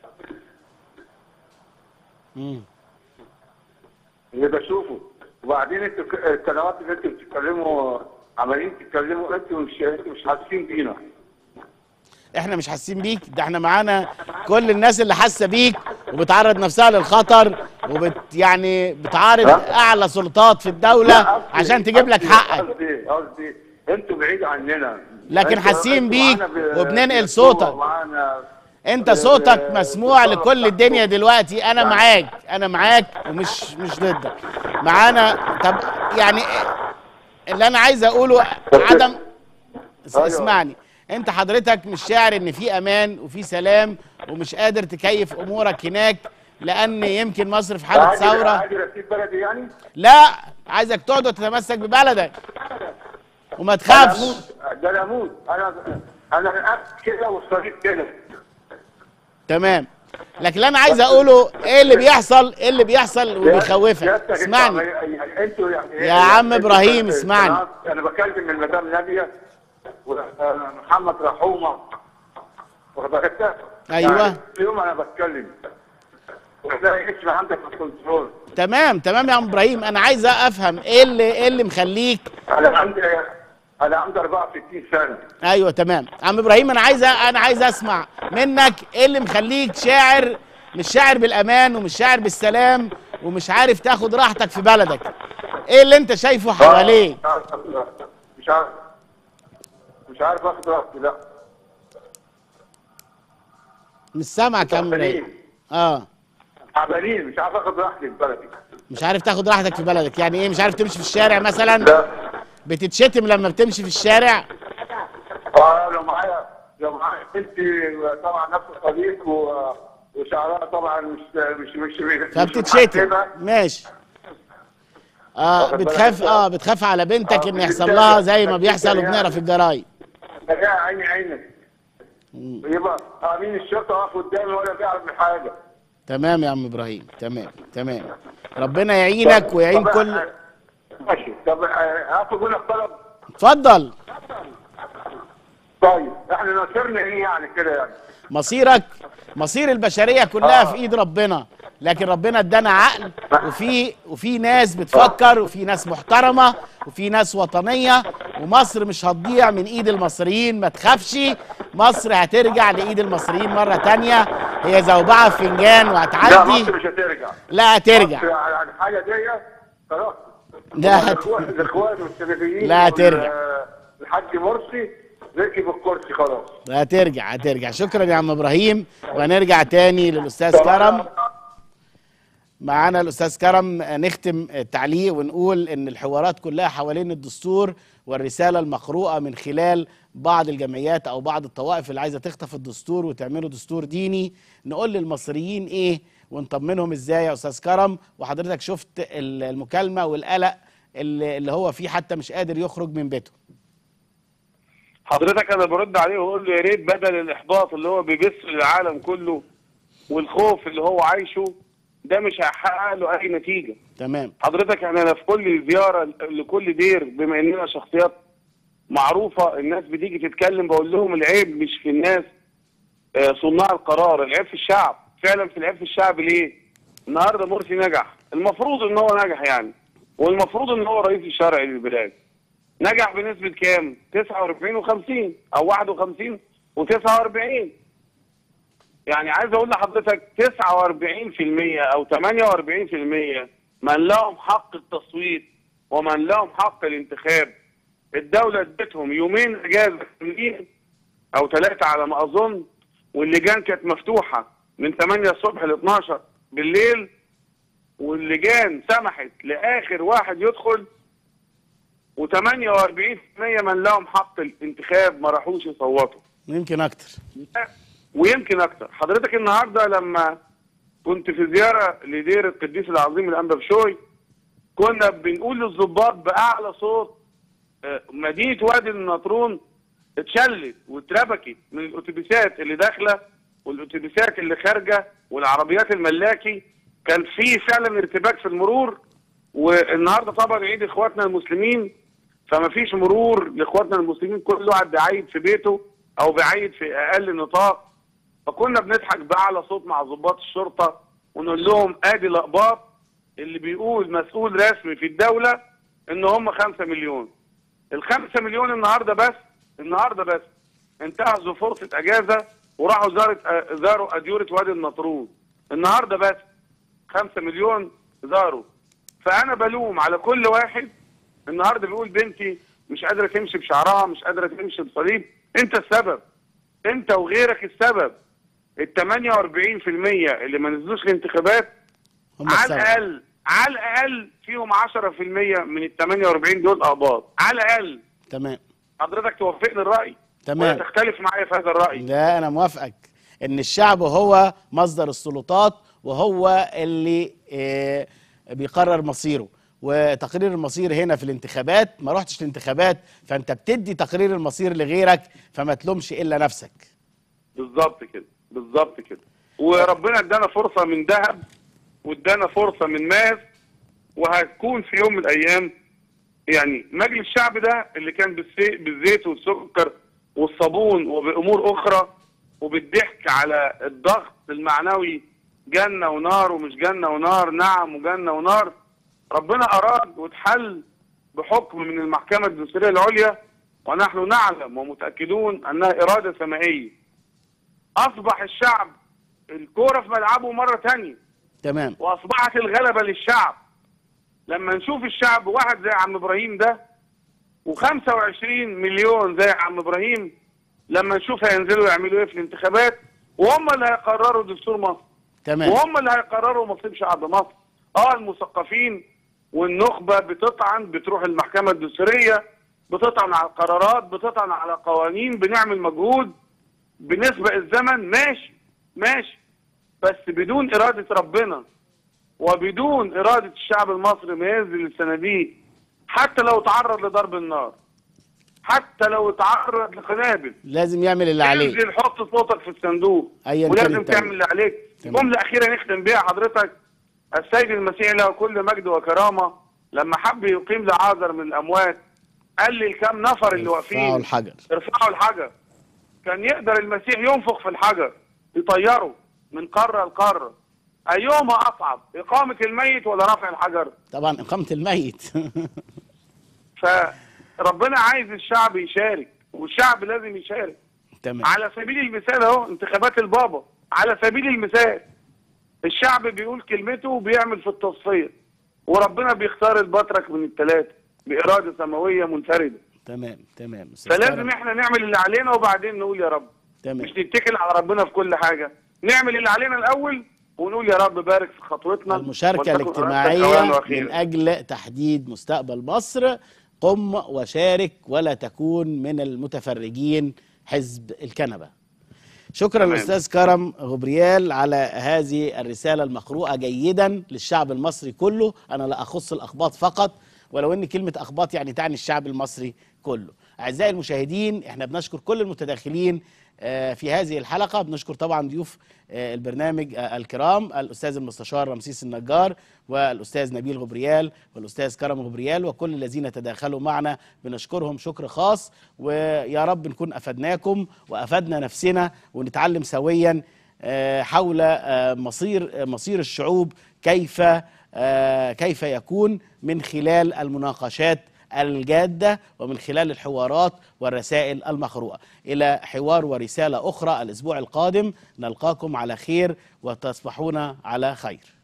مم. اللي بشوفه وبعدين انتوا ك- القنوات اللي انتوا بتتكلموا عمالين تتكلموا انتوا مش انتوا مش حاسين بينا احنا مش حاسين بيك ده احنا معانا كل الناس اللي حاسه بيك وبتعرض نفسها للخطر وبت يعني بتعارض ها؟ اعلى سلطات في الدوله لا، قصدي- عشان تجيب لك قصدي- حقك قصدي قصدي انتوا بعيد عننا لكن انتوا- حاسين انتوا بيك معانا ب- وبننقل بقوة صوتك. ومعانا انت ب- صوتك مسموع بالصلاة لكل الدنيا دلوقتي انا يعني- معاك انا معاك ومش مش ضدك معانا طب يعني اللي انا عايز اقوله عدم اس- أيوة. اسمعني انت حضرتك مش شاعر ان في امان وفي سلام ومش قادر تكيف امورك هناك لان يمكن مصر في حاله عادي- ثوره عادي اسيب بلدي يعني لا عايزك تقعد وتتمسك ببلدك وما انا تخافش اموت ده انا اموت انا انا قاعد كده والصديق كده تمام لكن اللي انا عايز اقوله ايه اللي بيحصل ايه اللي بيحصل وبيخوفك سيادتك انتوا اسمعني عم- يعني انتوا يعني يا عم إبراهيم، اسمعني. انا بكلم من مدام ناديه ومحمد رحومه واخد بالك؟ أيوة. يعني في يوم انا بتكلم وتلاقي اسم عندك في الكنترول تمام تمام يا عم ابراهيم انا عايز افهم ايه اللي ايه اللي مخليك انا عندي انا عندي 64 سنه ايوه تمام عم ابراهيم انا عايز انا عايز اسمع منك ايه اللي مخليك شاعر مش شاعر بالامان ومش شاعر بالسلام ومش عارف تاخد راحتك في بلدك ايه اللي انت شايفه حواليك مش عارف آخد راحتي. مش عارف مش عارف اخد راحتي لا مش سامعك يا عم ابراهيم تعبانين اه تعبانين مش عارف اخد راحتي في بلدي مش عارف تاخد راحتك في بلدك يعني ايه مش عارف تمشي في الشارع مثلا لا بتتشتم لما بتمشي في الشارع اه لو معايا لو معايا بنتي طبعا نفس الطريق و... وشعرها طبعا مش مش مش مش فبتتشتم محجبة. ماشي اه واخد بالك بتخاف انت؟ اه بتخاف على بنتك آه، ان يحصل بتتابع. لها زي ما بتتابع بيحصل وبنقرا يعني. في الجرايد يا عيني عينك يبقى امين الشرطه واقف قدامي ولا بيعرف من حاجه تمام يا عم ابراهيم تمام تمام ربنا يعينك ويعين طب- كل ماشي طب آه، هاخد منك طلب اتفضل طيب احنا ناصرنا ايه يعني كده يعني مصيرك مصير البشريه كلها في ايد ربنا لكن ربنا ادانا عقل وفي وفي ناس بتفكر وفي ناس محترمه وفي ناس وطنيه ومصر مش هتضيع من ايد المصريين ما تخافش مصر هترجع لايد المصريين مره تانية هي زوبعه في فنجان لا وهتعدي مصر مش هترجع لا هترجع مصر على الحاجه دي خلاص لا هت- الاخوان الإخوان والسلفيين لا هترجع. وال- الحاج مرسي ركب الكرسي خلاص هترجع هترجع شكرا يا عم ابراهيم وهنرجع تاني للاستاذ كرم معانا الاستاذ كرم نختم التعليق ونقول ان الحوارات كلها حوالين الدستور والرساله المقروءه من خلال بعض الجمعيات او بعض الطوائف اللي عايزه تخطف الدستور وتعمله دستور ديني نقول للمصريين ايه ونطمنهم ازاي يا استاذ كرم وحضرتك شفت ال- المكالمه والقلق اللي اللي هو فيه حتى مش قادر يخرج من بيته حضرتك انا برد عليه واقول له يا ريت بدل الاحباط اللي هو بيبث للعالم كله والخوف اللي هو عايشه ده مش هيحقق له اي نتيجه تمام حضرتك احنا في كل زياره لكل دير بما اننا شخصيات معروفه الناس بتيجي تتكلم بقول لهم العيب مش في الناس آه، صناع القرار العيب في الشعب فعلا في العيب في الشعب ليه النهارده مرسي نجح المفروض ان هو نجح يعني والمفروض ان هو رئيس الشرعي للبلاد نجح بنسبه كام 49 و50 او 51 و49 يعني عايز اقول لحضرتك 49% او 48% من لهم حق التصويت ومن لهم حق الانتخاب الدولة ادتهم يومين اجازة كاملين او ثلاثة على ما اظن واللجان كانت مفتوحة من 8 الصبح ل 12 بالليل واللجان سمحت لاخر واحد يدخل و48% من لهم حق الانتخاب ما راحوش يصوتوا يمكن اكتر ويمكن اكتر حضرتك النهارده لما كنت في زياره لدير القديس العظيم الانبا بشوي كنا بنقول للضباط باعلى صوت آه، مدينه وادي النطرون اتشلت واتربكت من الاتوبيسات اللي داخله والاتوبيسات اللي خارجه والعربيات الملاكي كان في فعلا ارتباك في المرور والنهارده طبعا عيد اخواتنا المسلمين فما فيش مرور لاخواتنا المسلمين كل واحد بيعيد في بيته او بيعيد في اقل نطاق فكنا بنضحك باعلى صوت مع ضباط الشرطه ونقول لهم ادي الاقباط اللي بيقول مسؤول رسمي في الدوله ان هم خمسة مليون الخمسة مليون النهارده بس النهارده بس انتهزوا فرصه اجازه وراحوا زارت زاروا اديوره وادي النطرون النهارده بس خمسة مليون زاروا فانا بلوم على كل واحد النهارده بيقول بنتي مش قادره تمشي بشعرها مش قادره تمشي بصليب انت السبب انت وغيرك السبب ال 48% اللي ما نزلوش الانتخابات هم على السبب الاقل على الاقل فيهم 10% من ال 48 دول اقباط على الاقل تمام حضرتك توافقني الراي تمام. ولا تختلف معايا في هذا الراي لا انا موافقك ان الشعب هو مصدر السلطات وهو اللي آه، بيقرر مصيره وتقرير المصير هنا في الانتخابات ما رحتش الانتخابات فانت بتدي تقرير المصير لغيرك فما تلومش الا نفسك بالظبط كده بالظبط كده وربنا ادانا فرصه من ذهب وادانا فرصه من ماس وهتكون في يوم من الايام يعني مجلس الشعب ده اللي كان بالسي- بالزيت والسكر والصابون وبامور اخرى وبالضحك على الضغط المعنوي جنة ونار ومش جنة ونار نعم وجنة ونار ربنا أراد واتحل بحكم من المحكمة الدستورية العليا ونحن نعلم ومتأكدون أنها إرادة سمائية أصبح الشعب الكورة في ملعبه مرة تانية تمام واصبحت الغلبه للشعب لما نشوف الشعب واحد زي عم ابراهيم ده و25 مليون زي عم ابراهيم لما نشوف هينزلوا يعملوا ايه في الانتخابات وهم اللي هيقرروا دستور مصر تمام وهم اللي هيقرروا مصير شعب مصر اه المثقفين والنخبه بتطعن بتروح المحكمه الدستوريه بتطعن على القرارات بتطعن على قوانين بنعمل مجهود بنسبق الزمن ماشي ماشي بس بدون إرادة ربنا وبدون إرادة الشعب المصري ما ينزل الصناديق حتى لو تعرض لضرب النار حتى لو تعرض لقنابل لازم يعمل اللي عليه انزل حط صوتك في الصندوق أيا كان ولازم التاني. تعمل اللي عليك تمام. جملة أخيرة نختم بيها حضرتك السيد المسيح له كل مجد وكرامة لما حب يقيم لعازر من الأموات قال للكام نفر اللي ارفعوا واقفين الحجر ارفعوا الحجر كان يقدر المسيح ينفخ في الحجر يطيره من قارة لقارة أيهما أصعب إقامة الميت ولا رفع الحجر طبعا إقامة الميت فربنا عايز الشعب يشارك والشعب لازم يشارك تمام على سبيل المثال اهو انتخابات البابا على سبيل المثال الشعب بيقول كلمته وبيعمل في التصفية وربنا بيختار البطرك من الثلاثة بإرادة سماوية منفردة تمام تمام أستاذ فلازم كرم. احنا نعمل اللي علينا وبعدين نقول يا رب تمام مش نتكل على ربنا في كل حاجة نعمل اللي علينا الأول ونقول يا رب بارك في خطوتنا المشاركة ولتكن الاجتماعية أولاً من وأخيراً. أجل تحديد مستقبل مصر قم وشارك ولا تكون من المتفرجين حزب الكنبة شكرا تمام. أستاذ كرم غبريال على هذه الرسالة المقروءة جيدا للشعب المصري كله أنا لا أخص الأخباط فقط ولو أن كلمة أخباط يعني تعني الشعب المصري كله أعزائي المشاهدين احنا بنشكر كل المتداخلين آه، في هذه الحلقة بنشكر طبعا ضيوف آه، البرنامج آه، الكرام الأستاذ المستشار رمسيس النجار والأستاذ نبيل غبريال والأستاذ كرم غبريال وكل الذين تداخلوا معنا بنشكرهم شكر خاص ويا رب نكون أفدناكم وأفدنا نفسنا ونتعلم سويا آه، حول آه، مصير آه، مصير الشعوب كيف آه، كيف يكون من خلال المناقشات الجادة ومن خلال الحوارات والرسائل المقروءة إلى حوار ورسالة أخرى الأسبوع القادم نلقاكم على خير وتصبحون على خير